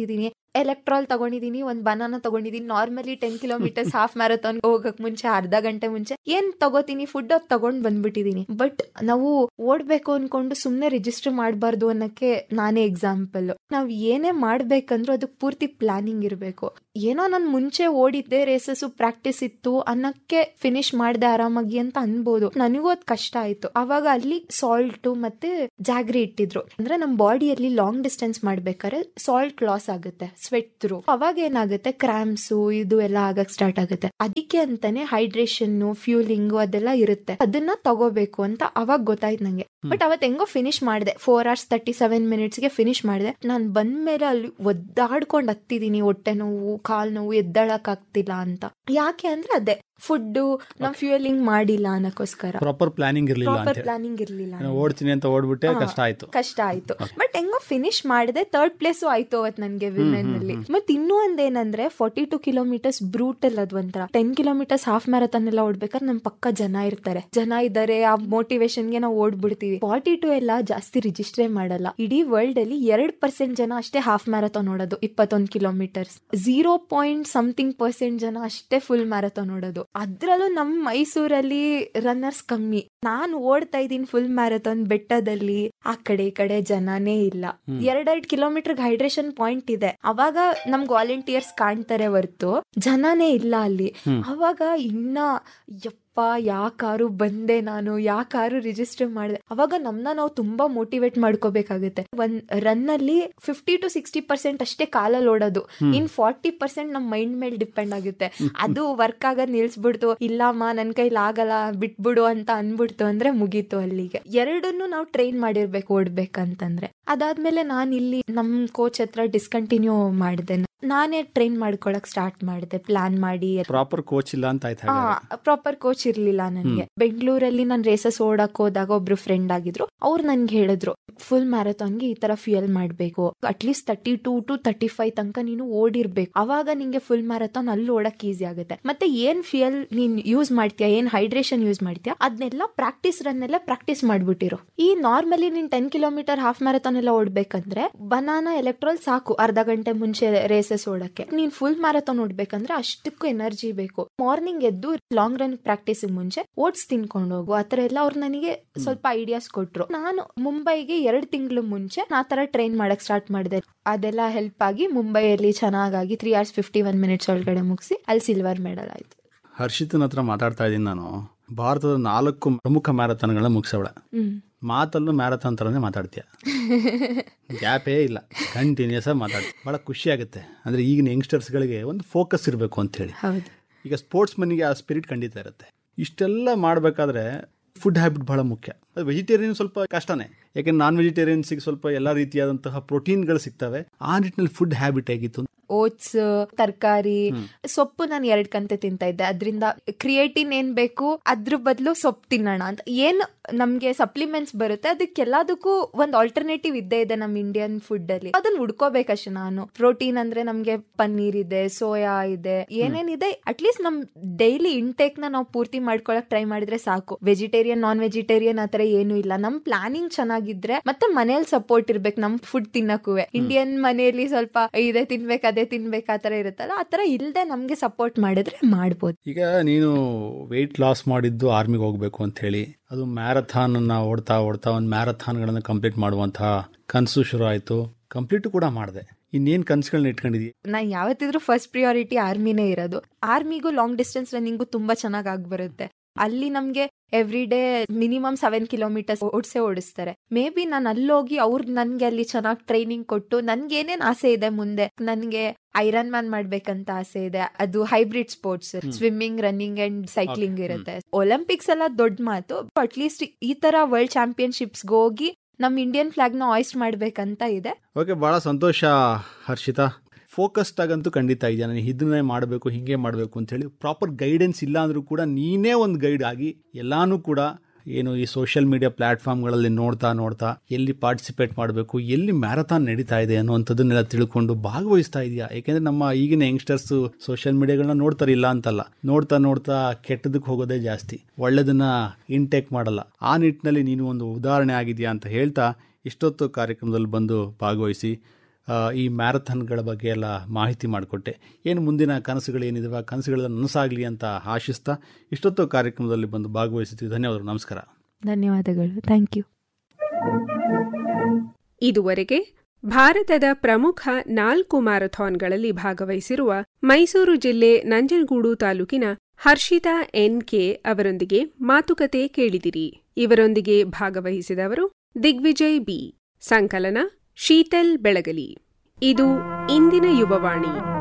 ಎಲೆಕ್ಟ್ರಾಲ್ ತಗೊಂಡಿದೀನಿ ಒಂದ್ ಬನಾನ ತಗೊಂಡಿದೀನಿ normally ten kilometres half marathon ಹೋಗಕ್ ಮುಂಚೆ ಅರ್ಧ ಗಂಟೆ ಮುಂಚೆ ಏನ್ ತಗೋತೀನಿ ಫುಡ್ ಅದ್ ತಗೊಂಡ್ ಬಂದ್ಬಿಟ್ಟಿದೀನಿ ಬಟ್ ನಾವು ಓಡ್ಬೇಕು ಅನ್ಕೊಂಡು ಸುಮ್ನೆ ರಿಜಿಸ್ಟರ್ ಮಾಡಬಾರ್ದು ಅನ್ನಕ್ಕೆ ನಾನೇ ಎಕ್ಸಾಂಪಲ್ ನಾವ್ ಏನೇ ಮಾಡ್ಬೇಕಂದ್ರೂ ಅದಕ್ ಪೂರ್ತಿ ಪ್ಲಾನಿಂಗ್ ಇರ್ಬೇಕು ಏನೋ ನಾನ್ ಮುಂಚೆ ಓಡಿದ್ದೆ ರೇಸಸ್ ಪ್ರಾಕ್ಟೀಸ್ ಇತ್ತು ಅನ್ನಕ್ಕೆ ಫಿನಿಶ್ ಮಾಡ್ದೆ ಆರಾಮಾಗಿ ಅಂತ ಅನ್ಬೋದು ನನಗೂ ಅದ್ ಕಷ್ಟ ಆಯ್ತು ಅವಾಗ ಅಲ್ಲಿ ಸಾಲ್ಟ್ ಮತ್ತೆ ಜಾಗ್ರಿ ಇಟ್ಟಿದ್ರು ಅಂದ್ರೆ ನಮ್ ಬಾಡಿಯಲ್ಲಿ ಲಾಂಗ್ ಡಿಸ್ಟೆನ್ಸ್ ಮಾಡ್ಬೇಕಾದ್ರೆ ಸಾಲ್ಟ್ ಲಾಸ್ ಆಗುತ್ತೆ ಸ್ವೆಟ್ ಥ್ರೂ ಅವಾಗ ಏನಾಗುತ್ತೆ ಕ್ರಾಮ್ಸ್ ಇದು ಎಲ್ಲ ಆಗಕ್ ಸ್ಟಾರ್ಟ್ ಆಗುತ್ತೆ ಅದಕ್ಕೆ ಅಂತಾನೆ ಹೈಡ್ರೇಷನ್ ಫ್ಯೂಲಿಂಗ್ ಅದೆಲ್ಲ ಇರುತ್ತೆ ಅದನ್ನ ತಗೋಬೇಕು ಅಂತ ಅವಾಗ ಗೊತ್ತಾಯ್ತು ನಂಗೆ ಬಟ್ ಅವತ್ ಹೆಂಗೋ ಫಿನಿಶ್ ಮಾಡಿದೆ four hours thirty seven minutes ಗೆ ಫಿನಿಶ್ ಮಾಡಿದೆ ನಾನ್ ಬಂದ್ಮೇಲೆ ಅಲ್ಲಿ ಒದ್ದಾಡ್ಕೊಂಡ್ ಹತ್ತಿದೀನಿ ಹೊಟ್ಟೆ ನೋವು ಕಾಲ್ ನೋವು ಎದ್ದಳಕ್ ಆಗ್ತಿಲ್ಲ ಅಂತ ಯಾಕೆ ಅಂದ್ರೆ ಅದೇ ಫುಡ್ ನಾವ್ ಫ್ಯೂಯಲಿಂಗ್ ಮಾಡಿಲ್ಲ ಅನ್ನಕ್ಕೋಸ್ಕರ ಪ್ರಾಪರ್ ಪ್ಲಾನಿಂಗ್ ಇರ್ಲಿಲ್ಲ ಪ್ರಾಪರ್ ಅಂತ ಪ್ಲಾನಿಂಗ್ ಇರ್ಲಿಲ್ಲ ಹೇಳಿ. ಓಡ್ತೀನಿ ಅಂತ ಓಡ್ಬಿಟ್ಟೆ ಹಾ. ಕಷ್ಟ ಆಯ್ತು ಕಷ್ಟ ಆಯ್ತು ಬಟ್ ಹೆಂಗೋ ಫಿನಿಶ್ ಮಾಡಿದೆ ಥರ್ಡ್ ಪ್ಲೇಸ್ ಆಯ್ತು ಅವತ್ ನನ್ಗೆ ವಿಮೆನ್ ಅಲ್ಲಿ ಮತ್ ಇನ್ನೂ ಒಂದೇನಂದ್ರೆ ಫಾರ್ಟಿ ಟು ಕಿಲೋಮೀಟರ್ಸ್ ಬ್ರೂಟಲ್ ಅದ್ ಒಂಥರ ಟೆನ್ ಕಿಲೋಮೀಟರ್ಸ್ ಹಾಫ್ ಮ್ಯಾರಥಾನ್ ಎಲ್ಲ ಓಡ್ಬೇಕಾದ್ರೆ ನಮ್ ಪಕ್ಕ ಜನ ಇರ್ತಾರೆ ಜನ ಇದ್ದಾರೆ ಆ ಮೋಟಿವೇಶನ್ ಗೆ ನಾವು ಓಡ್ಬಿಡ್ತೀವಿ ಫಾರ್ಟಿ ಟು ಎಲ್ಲ ಜಾಸ್ತಿ ರಿಜಿಸ್ಟ್ರೇ ಮಾಡಲ್ಲ ಇಡೀ ವರ್ಲ್ಡ್ ಅಲ್ಲಿ ಎರಡ್ ಪರ್ಸೆಂಟ್ ಜನ ಅಷ್ಟೇ ಹಾಫ್ ಮ್ಯಾರಥಾನ್ ಓಡೋದು ಇಪ್ಪತ್ತೊಂದು kilometres zero point something percent ಜನ ಅಷ್ಟೇ ಫುಲ್ ಮ್ಯಾರಥಾನ್ ಓಡೋದು ಅದ್ರಲ್ಲೂ ನಮ್ ಮೈಸೂರಲ್ಲಿ ರನ್ನರ್ಸ್ ಕಮ್ಮಿ ನಾನು ಓಡ್ತಾ ಇದ್ದೀನಿ ಫುಲ್ ಮ್ಯಾರಥಾನ್ ಬೆಟ್ಟದಲ್ಲಿ ಆ ಕಡೆ ಈ ಕಡೆ ಜನನೇ ಇಲ್ಲ ಎರಡೆರಡು ಕಿಲೋಮೀಟರ್ ಹೈಡ್ರೇಷನ್ ಪಾಯಿಂಟ್ ಇದೆ ಅವಾಗ ನಮ್ಗೆ ವಾಲಂಟಿಯರ್ಸ್ ಕಾಣ್ತಾರೆ ಹೊರ್ತು ಜನನೇ ಇಲ್ಲ ಅಲ್ಲಿ ಅವಾಗ ಇನ್ನ ಯಪ್ಪ ಯಾಕಾರು ಬಂದೆ ನಾನು ಯಾಕಾರು ರಿಜಿಸ್ಟರ್ ಮಾಡಿದೆ ಅವಾಗ ನಮ್ನ ನಾವು ತುಂಬಾ ಮೋಟಿವೇಟ್ ಮಾಡ್ಕೋಬೇಕಾಗುತ್ತೆ ಒಂದ್ ರನ್ ಅಲ್ಲಿ ಫಿಫ್ಟಿ ಟು ಸಿಕ್ಸ್ಟಿ ಪರ್ಸೆಂಟ್ ಅಷ್ಟೇ ಕಾಲಲ್ಲಿ ಓಡೋದು ಇನ್ ಫಾರ್ಟಿ ಪರ್ಸೆಂಟ್ ನಮ್ ಮೈಂಡ್ ಮೇಲೆ ಡಿಪೆಂಡ್ ಆಗುತ್ತೆ ಅದು ವರ್ಕ್ ಆಗೋದ್ ನಿಲ್ಸ್ಬಿಡ್ತು ಇಲ್ಲಮ್ಮ ನನ್ ಕೈಲಿ ಆಗಲ್ಲ ಬಿಟ್ಬಿಡು ಅಂತ ಅನ್ಬಿಡ್ತು ಅಂದ್ರೆ ಮುಗೀತು ಅಲ್ಲಿಗೆ ಎರಡನ್ನು ನಾವು ಟ್ರೈನ್ ಮಾಡಿರ್ಬೇಕು ಓಡ್ಬೇಕಂತಂದ್ರೆ ಅದಾದ್ಮೇಲೆ ನಾನು ಇಲ್ಲಿ ನಮ್ ಕೋಚ್ ಹತ್ರ ಡಿಸ್ಕಂಟಿನ್ಯೂ ಮಾಡಿದೆ ನಾನೇ ಟ್ರೈನ್ ಮಾಡ್ಕೊಳಕ್ ಸ್ಟಾರ್ಟ್ ಮಾಡಿದೆ ಪ್ಲಾನ್ ಮಾಡಿ ಪ್ರಾಪರ್ ಕೋಚ್ ಇಲ್ಲ ಅಂತ ಆಯ್ತು ಹಾಗಾದ್ರೆ. ಪ್ರಾಪರ್ ಕೋಚ್ ಇರ್ಲಿಲ್ಲ ನನ್ಗೆ ಬೆಂಗಳೂರಲ್ಲಿ ನಾನು ರೇಸಸ್ ಓಡಕ್ ಹೋದಾಗ ಒಬ್ರು ಫ್ರೆಂಡ್ ಆಗಿದ್ರು ಅವ್ರು ನನ್ಗೆ ಹೇಳಿದ್ರು ಫುಲ್ ಮ್ಯಾರಥಾನ್ಗೆ ಈ ತರ ಫ್ಯೂಯಲ್ ಮಾಡ್ಬೇಕು at least thirty two to thirty five ತನಕ ನೀನು ಓಡಿರ್ಬೇಕು ಅವಾಗ ನಿಂಗೆ ಫುಲ್ ಮ್ಯಾರಥಾನ್ ಅಲ್ಲಿ ಓಡಕ್ ಈಸಿ ಆಗುತ್ತೆ ಮತ್ತೆ ಏನ್ ಫ್ಯೂಯಲ್ ನೀನ್ ಯೂಸ್ ಮಾಡ್ತೀಯಾ ಏನ್ ಹೈಡ್ರೇಷನ್ ಯೂಸ್ ಮಾಡ್ತೀಯಾ ಅದನ್ನೆಲ್ಲ ಪ್ರಾಕ್ಟೀಸ್ ರನ್ ಎಲ್ಲ ಪ್ರಾಕ್ಟೀಸ್ ಮಾಡ್ಬಿಟ್ಟಿರು ಈ ನಾರ್ಮಲಿ ನೀನ್ ಟೆನ್ ಕಿಲೋಮೀಟರ್ ಹಾಫ್ ಮ್ಯಾರಥಾನ್ ಎಲ್ಲ ಓಡ್ಬೇಕಂದ್ರೆ ಬನಾನಾ ಎಲೆಕ್ಟ್ರಾಲ್ ಸಾಕು ಅರ್ಧ ಗಂಟೆ ಮುಂಚೆ ರೇಸಸ್ ಓಡಕ್ಕೆ ನೀನ್ ಫುಲ್ ಮ್ಯಾರಥಾನ್ ಓಡ್ಬೇಕಂದ್ರೆ ಅಷ್ಟಕ್ಕೂ ಎನರ್ಜಿ ಬೇಕು ಮಾರ್ನಿಂಗ್ ಎದ್ದು ಲಾಂಗ್ ರನ್ ಪ್ರಾಕ್ಟೀಸ್ ಮುಂಚೆ ಓಟ್ಸ್ ತಿನ್ಕೊಂಡು ಹೋಗು ಆತರ ಎಲ್ಲ ಅವ್ರು ನನಗೆ ಸ್ವಲ್ಪ ಐಡಿಯಾಸ್ ಕೊಟ್ರು ನಾನು ಮುಂಬೈಗೆ ಎರಡು ತಿಂಗಳು ಮುಂಚೆ ಆ ತರ ಟ್ರೈನ್ ಮಾಡಕ್ ಸ್ಟಾರ್ಟ್ ಮಾಡಿದೆ ಅದೆಲ್ಲ ಹೆಲ್ಪ್ ಆಗಿ ಮುಂಬೈಯಲ್ಲಿ ಚೆನ್ನಾಗಾಗಿ three hours fifty one minutes ಒಳಗಡೆ ಮುಗಿಸಿ ಅಲ್ಲಿ ಸಿಲ್ವರ್ ಮೆಡಲ್ ಆಯ್ತು ಹರ್ಷಿತನ ಹತ್ರ ಮಾತಾಡ್ತಾ ಇದ್ದೀನಿ ನಾನು ಭಾರತದ ನಾಲ್ಕು ಪ್ರಮುಖ ಮ್ಯಾರಥಾನ್ಗಳನ್ನ ಮುಗಿಸವಳ ಹ್ಮ್ ಮಾತಲ್ಲೂ ಮ್ಯಾರಥಾನ್ ಥರನೇ ಮಾತಾಡ್ತೀಯ ಗ್ಯಾಪೇ ಇಲ್ಲ ಕಂಟಿನ್ಯೂಸ್ ಆಗಿ ಮಾತಾಡ್ತೀಯ ಭಾಳ ಖುಷಿ ಆಗುತ್ತೆ ಅಂದರೆ ಈಗಿನ ಯಂಗ್ಸ್ಟರ್ಸ್ಗಳಿಗೆ ಒಂದು ಫೋಕಸ್ ಇರಬೇಕು ಅಂತ ಹೇಳಿ ಹೌದು ಈಗ ಸ್ಪೋರ್ಟ್ಸ್ ಮನ್ನಿಗೆ ಆ ಸ್ಪಿರಿಟ್ ಖಂಡಿತ ಇರುತ್ತೆ ಇಷ್ಟೆಲ್ಲ ಮಾಡಬೇಕಾದ್ರೆ ಫುಡ್ ಹ್ಯಾಬಿಟ್ ಬಹಳ ಮುಖ್ಯ ಅದು ವೆಜಿಟೇರಿಯನ್ ಸ್ವಲ್ಪ ಕಷ್ಟನೇ ಯಾಕೆಂದ್ರೆ ನಾನ್ ವೆಜಿಟೇರಿಯನ್ಸಿಗೆ ಸ್ವಲ್ಪ ಎಲ್ಲ ರೀತಿಯಾದಂತಹ ಪ್ರೋಟೀನ್ಗಳು ಸಿಗ್ತವೆ ಆ ನಿಟ್ಟಿನಲ್ಲಿ ಫುಡ್ ಹ್ಯಾಬಿಟ್ ಹೇಗಿತ್ತು ಓಟ್ಸ್ ತರಕಾರಿ ಸೊಪ್ಪು ನಾನು ಎರಡ್ ಕಂತೆ ತಿಂತಾ ಇದ್ದೆ ಅದರಿಂದ ಕ್ರಿಯೇಟಿನ್ ಏನ್ ಬೇಕು ಅದ್ರ ಬದಲು ಸೊಪ್ಪು ತಿನ್ನೋಣ ಅಂತ ಏನ್ ನಮ್ಗೆ ಸಪ್ಲಿಮೆಂಟ್ಸ್ ಬರುತ್ತೆ ಅದಕ್ಕೆಲ್ಲದಕ್ಕೂ ಒಂದ್ ಆಲ್ಟರ್ನೇಟಿವ್ ಇದ್ದೇ ಇದೆ ನಮ್ ಇಂಡಿಯನ್ ಫುಡ್ ಅಲ್ಲಿ ಅದನ್ನ ಹುಡ್ಕೋಬೇಕಷ್ಟೇ ನಾನು ಪ್ರೋಟೀನ್ ಅಂದ್ರೆ ನಮ್ಗೆ ಪನ್ನೀರ್ ಇದೆ ಸೋಯಾ ಇದೆ ಏನೇನಿದೆ ಅಟ್ಲೀಸ್ಟ್ ನಮ್ ಡೈಲಿ ಇಂಟೇಕ್ ನ ನಾವು ಪೂರ್ತಿ ಮಾಡ್ಕೊಳಕ್ ಟ್ರೈ ಮಾಡಿದ್ರೆ ಸಾಕು ವೆಜಿಟೇರಿಯನ್ ನಾನ್ ವೆಜಿಟೇರಿಯನ್ ಆತರ ಏನು ಇಲ್ಲ ನಮ್ ಪ್ಲಾನಿಂಗ್ ಚೆನ್ನಾಗಿದ್ರೆ ಮತ್ತೆ ಮನೇಲಿ ಸಪೋರ್ಟ್ ಇರ್ಬೇಕು ನಮ್ ಫುಡ್ ತಿನ್ನಕ್ಕೂ ಇಂಡಿಯನ್ ಮನೆಯಲ್ಲಿ ಸ್ವಲ್ಪ ಇದೇ ತಿನ್ಬೇಕು ಅದೇ ತಿನ್ಬೇಕು ಆತರ ಇರುತ್ತಲ್ಲ ಆತರ ಇಲ್ದೆ ನಮ್ಗೆ ಸಪೋರ್ಟ್ ಮಾಡಿದ್ರೆ ಮಾಡ್ಬೋದು ಈಗ ನೀನು ವೆಯ್ಟ್ ಲಾಸ್ ಮಾಡಿದ್ದು ಆರ್ಮಿಗೆ ಹೋಗ್ಬೇಕು ಅಂತ ಹೇಳಿ ಅದು ಮ್ಯಾರಥಾನ್ ಓಡ್ತಾ ಓಡ್ತಾ ಒಂದು ಮ್ಯಾರಥಾನ್ಗಳನ್ನು ಕಂಪ್ಲೀಟ್ ಮಾಡುವಂತಹ ಕನಸು ಶುರು ಆಯಿತು ಕಂಪ್ಲೀಟ್ ಕೂಡ ಮಾಡಿದೆ ಇನ್ನೇನು ಕನಸುಗಳನ್ನ ಇಟ್ಕೊಂಡಿದ್ವಿ ನಾ ಯಾವತ್ತಿದ್ರು ಫಸ್ಟ್ ಪ್ರಿಯಾರಿಟಿ ಆರ್ಮಿನೇ ಇರೋದು ಆರ್ಮಿಗೂ ಲಾಂಗ್ ಡಿಸ್ಟೆನ್ಸ್ ರನ್ನಿಂಗು ತುಂಬಾ ಚೆನ್ನಾಗಿ ಆಗ್ಬರುತ್ತೆ ಅಲ್ಲಿ ನಮ್ಗೆ every day minimum seven kilometres ಓಡಿಸೇ ಓಡಿಸ್ತಾರೆ ಮೇ ಬಿ ನಾನು ಅಲ್ಲೋಗಿ ಅವ್ರು ನನ್ಗೆ ಅಲ್ಲಿ ಚೆನ್ನಾಗಿ ಟ್ರೈನಿಂಗ್ ಕೊಟ್ಟು ನನ್ಗೆ ಏನೇನ್ ಆಸೆ ಇದೆ ಮುಂದೆ ನನ್ಗೆ ಐರನ್ ಮ್ಯಾನ್ ಮಾಡ್ಬೇಕಂತ ಆಸೆ ಇದೆ ಅದು hybrid sports swimming running and cycling ಇರುತ್ತೆ ಒಲಿಂಪಿಕ್ಸ್ ಎಲ್ಲ ದೊಡ್ಡ ಮಾತು ಅಟ್ಲೀಸ್ಟ್ ಈ ತರ ವರ್ಲ್ಡ್ ಚಾಂಪಿಯನ್ಶಿಪ್ಸ್ ಹೋಗಿ ನಮ್ ಇಂಡಿಯನ್ ಫ್ಲಾಗ್ ನ ಆಯಿಸ್ಟ್ ಮಾಡ್ಬೇಕಂತ ಇದೆ ಓಕೆ ಭಾಳ ಸಂತೋಷ ಹರ್ಷಿತಾ ಫೋಕಸ್ಡ್ ಆಗಂತೂ ಖಂಡಿತ ಇದೆಯಾ ನಾನು ಇದನ್ನೇ ಮಾಡಬೇಕು ಹಿಂಗೆ ಮಾಡಬೇಕು ಅಂತ ಹೇಳಿ ಪ್ರಾಪರ್ ಗೈಡೆನ್ಸ್ ಇಲ್ಲ ಅಂದರೂ ಕೂಡ ನೀನೇ ಒಂದು ಗೈಡ್ ಆಗಿ ಎಲ್ಲಾನು ಕೂಡ ಏನು ಈ ಸೋಷಿಯಲ್ ಮೀಡಿಯಾ ಪ್ಲಾಟ್ಫಾರ್ಮ್ಗಳಲ್ಲಿ ನೋಡ್ತಾ ನೋಡ್ತಾ ಎಲ್ಲಿ ಪಾರ್ಟಿಸಿಪೇಟ್ ಮಾಡಬೇಕು ಎಲ್ಲಿ ಮ್ಯಾರಥಾನ್ ನಡೀತಾ ಇದೆ ಅನ್ನುವಂಥದ್ದನ್ನೆಲ್ಲ ತಿಳ್ಕೊಂಡು ಭಾಗವಹಿಸ್ತಾ ಇದೆಯಾ ಯಾಕೆಂದ್ರೆ ನಮ್ಮ ಈಗಿನ ಯಂಗ್ಸ್ಟರ್ಸ್ ಸೋಷಿಯಲ್ ಮೀಡಿಯಾಗಳನ್ನ ನೋಡ್ತಾರೆ ಇಲ್ಲ ಅಂತಲ್ಲ ನೋಡ್ತಾ ನೋಡ್ತಾ ಕೆಟ್ಟದಕ್ಕೆ ಹೋಗೋದೇ ಜಾಸ್ತಿ ಒಳ್ಳೆದನ್ನ ಇಂಟೇಕ್ ಮಾಡಲ್ಲ ಆ ನಿಟ್ಟಿನಲ್ಲಿ ನೀನು ಒಂದು ಉದಾಹರಣೆ ಆಗಿದೆಯಾ ಅಂತ ಹೇಳ್ತಾ ಇಷ್ಟೊತ್ತು ಕಾರ್ಯಕ್ರಮದಲ್ಲಿ ಬಂದು ಭಾಗವಹಿಸಿ ಆ, ಈ ಮ್ಯಾರಥಾನ್ಗಳ ಬಗ್ಗೆ ಎಲ್ಲ ಮಾಹಿತಿ ಮಾಡಿಕೊಟ್ಟೆ ಏನು ಮುಂದಿನ ಕನಸುಗಳು ಏನಿದಾವೆ ಆ ಕನಸುಗಳೆಲ್ಲ ನನಸಾಗಲಿ ಅಂತ ಆಶಿಸ್ತಾ ಇಷ್ಟೊತ್ತು ಕಾರ್ಯಕ್ರಮದಲ್ಲಿ ಬಂದು ಭಾಗವಹಿಸಿದ್ವಿ ಧನ್ಯವಾದಗಳು ನಮಸ್ಕಾರ ಧನ್ಯವಾದಗಳು ಥ್ಯಾಂಕ್ ಯು ಇದುವರೆಗೆ ಭಾರತದ ಪ್ರಮುಖ ನಾಲ್ಕು ಮ್ಯಾರಥಾನ್ಗಳಲ್ಲಿ ಭಾಗವಹಿಸಿರುವ ಮೈಸೂರು ಜಿಲ್ಲೆ ನಂಜನಗೂಡು ತಾಲೂಕಿನ ಹರ್ಷಿತಾ ಎನ್ ಕೆ ಅವರೊಂದಿಗೆ ಮಾತುಕತೆ ಕೇಳಿದಿರಿ ಇವರೊಂದಿಗೆ ಭಾಗವಹಿಸಿದವರು ದಿಗ್ವಿಜಯ್ ಬಿ ಸಂಕಲನ ಶೀತಲ್ ಬೆಳಗಲಿ ಇದು ಇಂದಿನ ಯುವವಾಣಿ